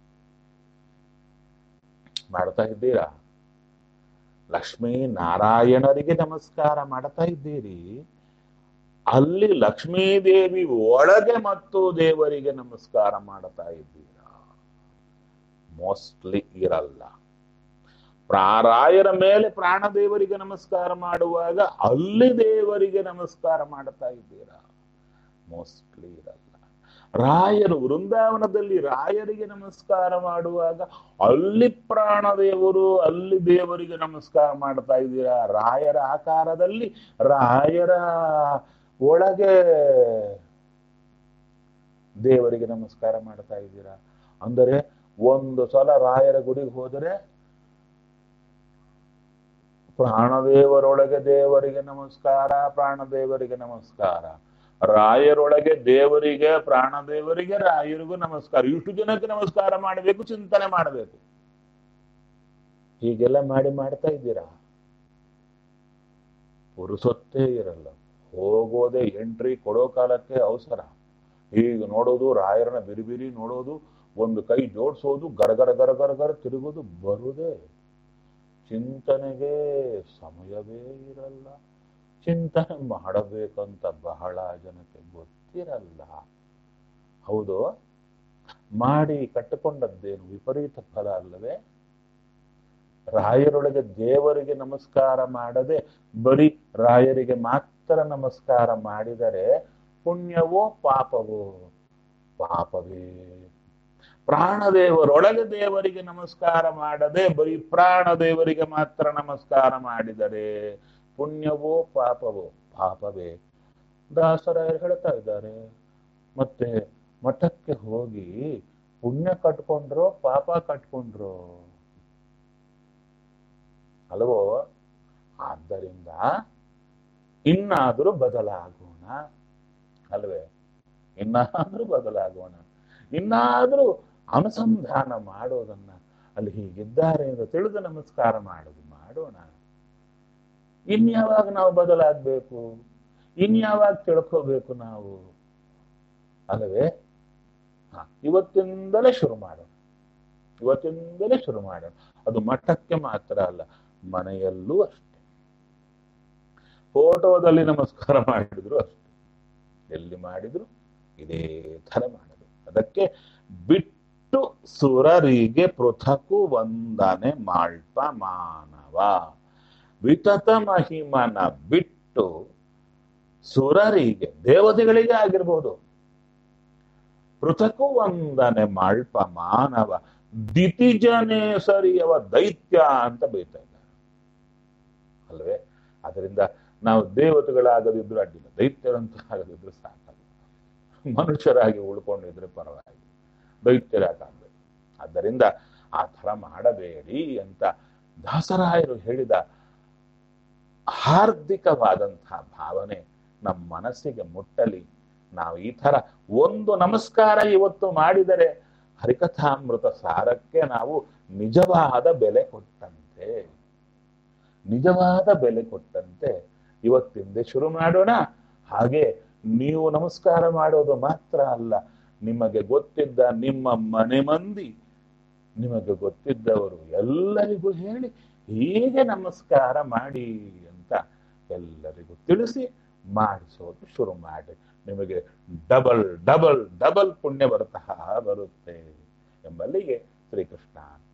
ಮಾಡ್ತಾ ಇದ್ದೀರಾ ಲಕ್ಷ್ಮೀ ನಾರಾಯಣರಿಗೆ ನಮಸ್ಕಾರ ಮಾಡ್ತಾ ಇದ್ದೀರಿ ಅಲ್ಲಿ ಲಕ್ಷ್ಮೀದೇವಿ ಒಳಗೆ ಮತ್ತು ದೇವರಿಗೆ ನಮಸ್ಕಾರ ಮಾಡ್ತಾ ಇದ್ದೀರಾ ಮೋಸ್ಟ್ಲಿ ಇರಲ್ಲ ಪ್ರಾರಾಯರ ಮೇಲೆ ಪ್ರಾಣದೇವರಿಗೆ ನಮಸ್ಕಾರ ಮಾಡುವಾಗ ಅಲ್ಲಿ ದೇವರಿಗೆ ನಮಸ್ಕಾರ ಮಾಡ್ತಾ ಇದ್ದೀರಾ ಮೋಸ್ಟ್ಲಿ ಇರಲ್ಲ ರಾಯರು ವೃಂದಾವನದಲ್ಲಿ ರಾಯರಿಗೆ ನಮಸ್ಕಾರ ಮಾಡುವಾಗ ಅಲ್ಲಿ ಪ್ರಾಣದೇವರು ಅಲ್ಲಿ ದೇವರಿಗೆ ನಮಸ್ಕಾರ ಮಾಡ್ತಾ ಇದ್ದೀರಾ ರಾಯರ ಆಕಾರದಲ್ಲಿ ರಾಯರ ಒಳಗೆ ದೇವರಿಗೆ ನಮಸ್ಕಾರ ಮಾಡ್ತಾ ಇದ್ದೀರಾ ಅಂದರೆ ಒಂದು ಸಲ ರಾಯರ ಗುಡಿಗೆ ಹೋದರೆ ಪ್ರಾಣದೇವರೊಳಗೆ ದೇವರಿಗೆ ನಮಸ್ಕಾರ ಪ್ರಾಣದೇವರಿಗೆ ನಮಸ್ಕಾರ ರಾಯರೊಳಗೆ ದೇವರಿಗೆ ಪ್ರಾಣದೇವರಿಗೆ ರಾಯರಿಗೂ ನಮಸ್ಕಾರ ಇಷ್ಟು ಜನಕ್ಕೆ ನಮಸ್ಕಾರ ಮಾಡಬೇಕು ಚಿಂತನೆ ಮಾಡಬೇಕು ಹೀಗೆಲ್ಲ ಮಾಡಿ ಮಾಡ್ತಾ ಇದ್ದೀರಾ ಪುರುಸೊತ್ತೇ ಇರಲ್ಲ ಹೋಗೋದೇ ಎಂಟ್ರಿ ಕೊಡೋ ಕಾಲಕ್ಕೆ ಅವಸರ ಈಗ ನೋಡೋದು ರಾಯರನ್ನ ಬಿರಿ ಬಿರಿ ನೋಡೋದು ಒಂದು ಕೈ ಜೋಡಿಸೋದು ಗರಗರ ಗರಗರ ಗರ ತಿರುಗೋದು ಬರುದೇ ಚಿಂತನೆಗೆ ಸಮಯವೇ ಇರಲ್ಲ ಚಿಂತನೆ ಮಾಡಬೇಕಂತ ಬಹಳ ಜನಕ್ಕೆ ಗೊತ್ತಿರಲ್ಲ ಹೌದು ಮಾಡಿ ಕಟ್ಟಿಕೊಂಡದ್ದೇನು ವಿಪರೀತ ಫಲ ಅಲ್ಲವೇ ರಾಯರೊಳಗೆ ದೇವರಿಗೆ ನಮಸ್ಕಾರ ಮಾಡದೆ ಬರೀ ರಾಯರಿಗೆ ಮಾತ್ರ ನಮಸ್ಕಾರ ಮಾಡಿದರೆ ಪುಣ್ಯವೋ ಪಾಪವೋ ಪಾಪವೇ ಪ್ರಾಣದೇವರೊಳಗೆ ದೇವರಿಗೆ ನಮಸ್ಕಾರ ಮಾಡದೆ ಬರೀ ಪ್ರಾಣದೇವರಿಗೆ ಮಾತ್ರ ನಮಸ್ಕಾರ ಮಾಡಿದರೆ ಪುಣ್ಯವೋ ಪಾಪವೋ ಪಾಪವೇ ದಾಸರಾಯರು ಹೇಳ್ತಾ ಇದ್ದಾರೆ ಮತ್ತೆ ಮಠಕ್ಕೆ ಹೋಗಿ ಪುಣ್ಯ ಕಟ್ಕೊಂಡ್ರೋ ಪಾಪ ಕಟ್ಕೊಂಡ್ರೋ ಅಲ್ವೋ ಆದ್ದರಿಂದ ಇನ್ನಾದರೂ ಬದಲಾಗೋಣ ಅಲ್ವೇ ಇನ್ನಾದ್ರೂ ಬದಲಾಗೋಣ ಇನ್ನಾದ್ರೂ ಅನುಸಂಧಾನ ಮಾಡೋದನ್ನ ಅಲ್ಲಿ ಹೀಗಿದ್ದಾರೆ ಅಂತ ತಿಳಿದು ನಮಸ್ಕಾರ ಮಾಡೋದು ಮಾಡೋಣ ಇನ್ಯಾವಾಗ ನಾವು ಬದಲಾಗಬೇಕು ಇನ್ಯಾವಾಗ ತಿಳ್ಕೋಬೇಕು ನಾವು ಅಲ್ಲವೇ ಹ ಇವತ್ತಿಂದಲೇ ಶುರು ಮಾಡೋಣ ಇವತ್ತಿಂದಲೇ ಶುರು ಮಾಡೋಣ ಅದು ಮಠಕ್ಕೆ ಮಾತ್ರ ಅಲ್ಲ ಮನೆಯಲ್ಲೂ ಅಷ್ಟೇ ಫೋಟೋದಲ್ಲಿ ನಮಸ್ಕಾರ ಮಾಡಿದ್ರು ಅಷ್ಟೇ ಎಲ್ಲಿ ಮಾಡಿದ್ರು ಇದೇ ಥರ ಮಾಡೋದು ಅದಕ್ಕೆ ಬಿಟ್ಟು ಸುರರಿಗೆ ಪೃಥಕು ವಂದನೆ ಮಾಳ್ಪ ಮಾನವ ವಿತತ ಮಹಿಮನ ಬಿಟ್ಟು ಸುರರಿಗೆ ದೇವತೆಗಳಿಗೆ ಆಗಿರ್ಬೋದು ಪೃಥಕು ವಂದನೆ ಮಾಳ್ಪ ಮಾನವ ದಿತಿಜನೇ ಸರಿಯವ ದೈತ್ಯ ಅಂತ ಬೈತಾ ಇದ್ದಾರೆ ಅಲ್ವೇ ಅದರಿಂದ ನಾವು ದೇವತೆಗಳಾಗದಿದ್ರು ಅಡ್ಡಿಲ್ಲ ದೈತ್ಯರಂತ ಆಗದಿದ್ರು ಸಾಕಲ್ಲ ಮನುಷ್ಯರಾಗಿ ಉಳ್ಕೊಂಡಿದ್ರೆ ಪರವಾಗಿ ದೈತ್ಯರಾಗಬೇಕು ಆದ್ದರಿಂದ ಆ ಥರ ಮಾಡಬೇಡಿ ಅಂತ ದಾಸರಾಯರು ಹೇಳಿದ ಹಾರ್ದಿಕವಾದಂತಹ ಭಾವನೆ ನಮ್ಮ ಮನಸ್ಸಿಗೆ ಮುಟ್ಟಲಿ ನಾವು ಈ ತರ ಒಂದು ನಮಸ್ಕಾರ ಇವತ್ತು ಮಾಡಿದರೆ ಹರಿಕಥಾಮೃತ ಸಾರಕ್ಕೆ ನಾವು ನಿಜವಾದ ಬೆಲೆ ಕೊಟ್ಟಂತೆ ನಿಜವಾದ ಬೆಲೆ ಕೊಟ್ಟಂತೆ ಇವತ್ತಿಂದ ಶುರು ಮಾಡೋಣ ಹಾಗೆ ನೀವು ನಮಸ್ಕಾರ ಮಾಡೋದು ಮಾತ್ರ ಅಲ್ಲ ನಿಮಗೆ ಗೊತ್ತಿದ್ದ ನಿಮ್ಮ ಮನೆ ಮಂದಿ ನಿಮಗೆ ಗೊತ್ತಿದ್ದವರು ಎಲ್ಲರಿಗೂ ಹೇಳಿ ಹೀಗೆ ನಮಸ್ಕಾರ ಮಾಡಿ ಅಂತ ಎಲ್ಲರಿಗೂ ತಿಳಿಸಿ ಮಾಡಿಸೋದು ಶುರು ಮಾಡಿ ನಿಮಗೆ ಡಬಲ್ ಡಬಲ್ ಡಬಲ್ ಪುಣ್ಯ ಬರ್ತಾ ಬರುತ್ತೆ ಎಂಬಲ್ಲಿಗೆ ಶ್ರೀಕೃಷ್ಣ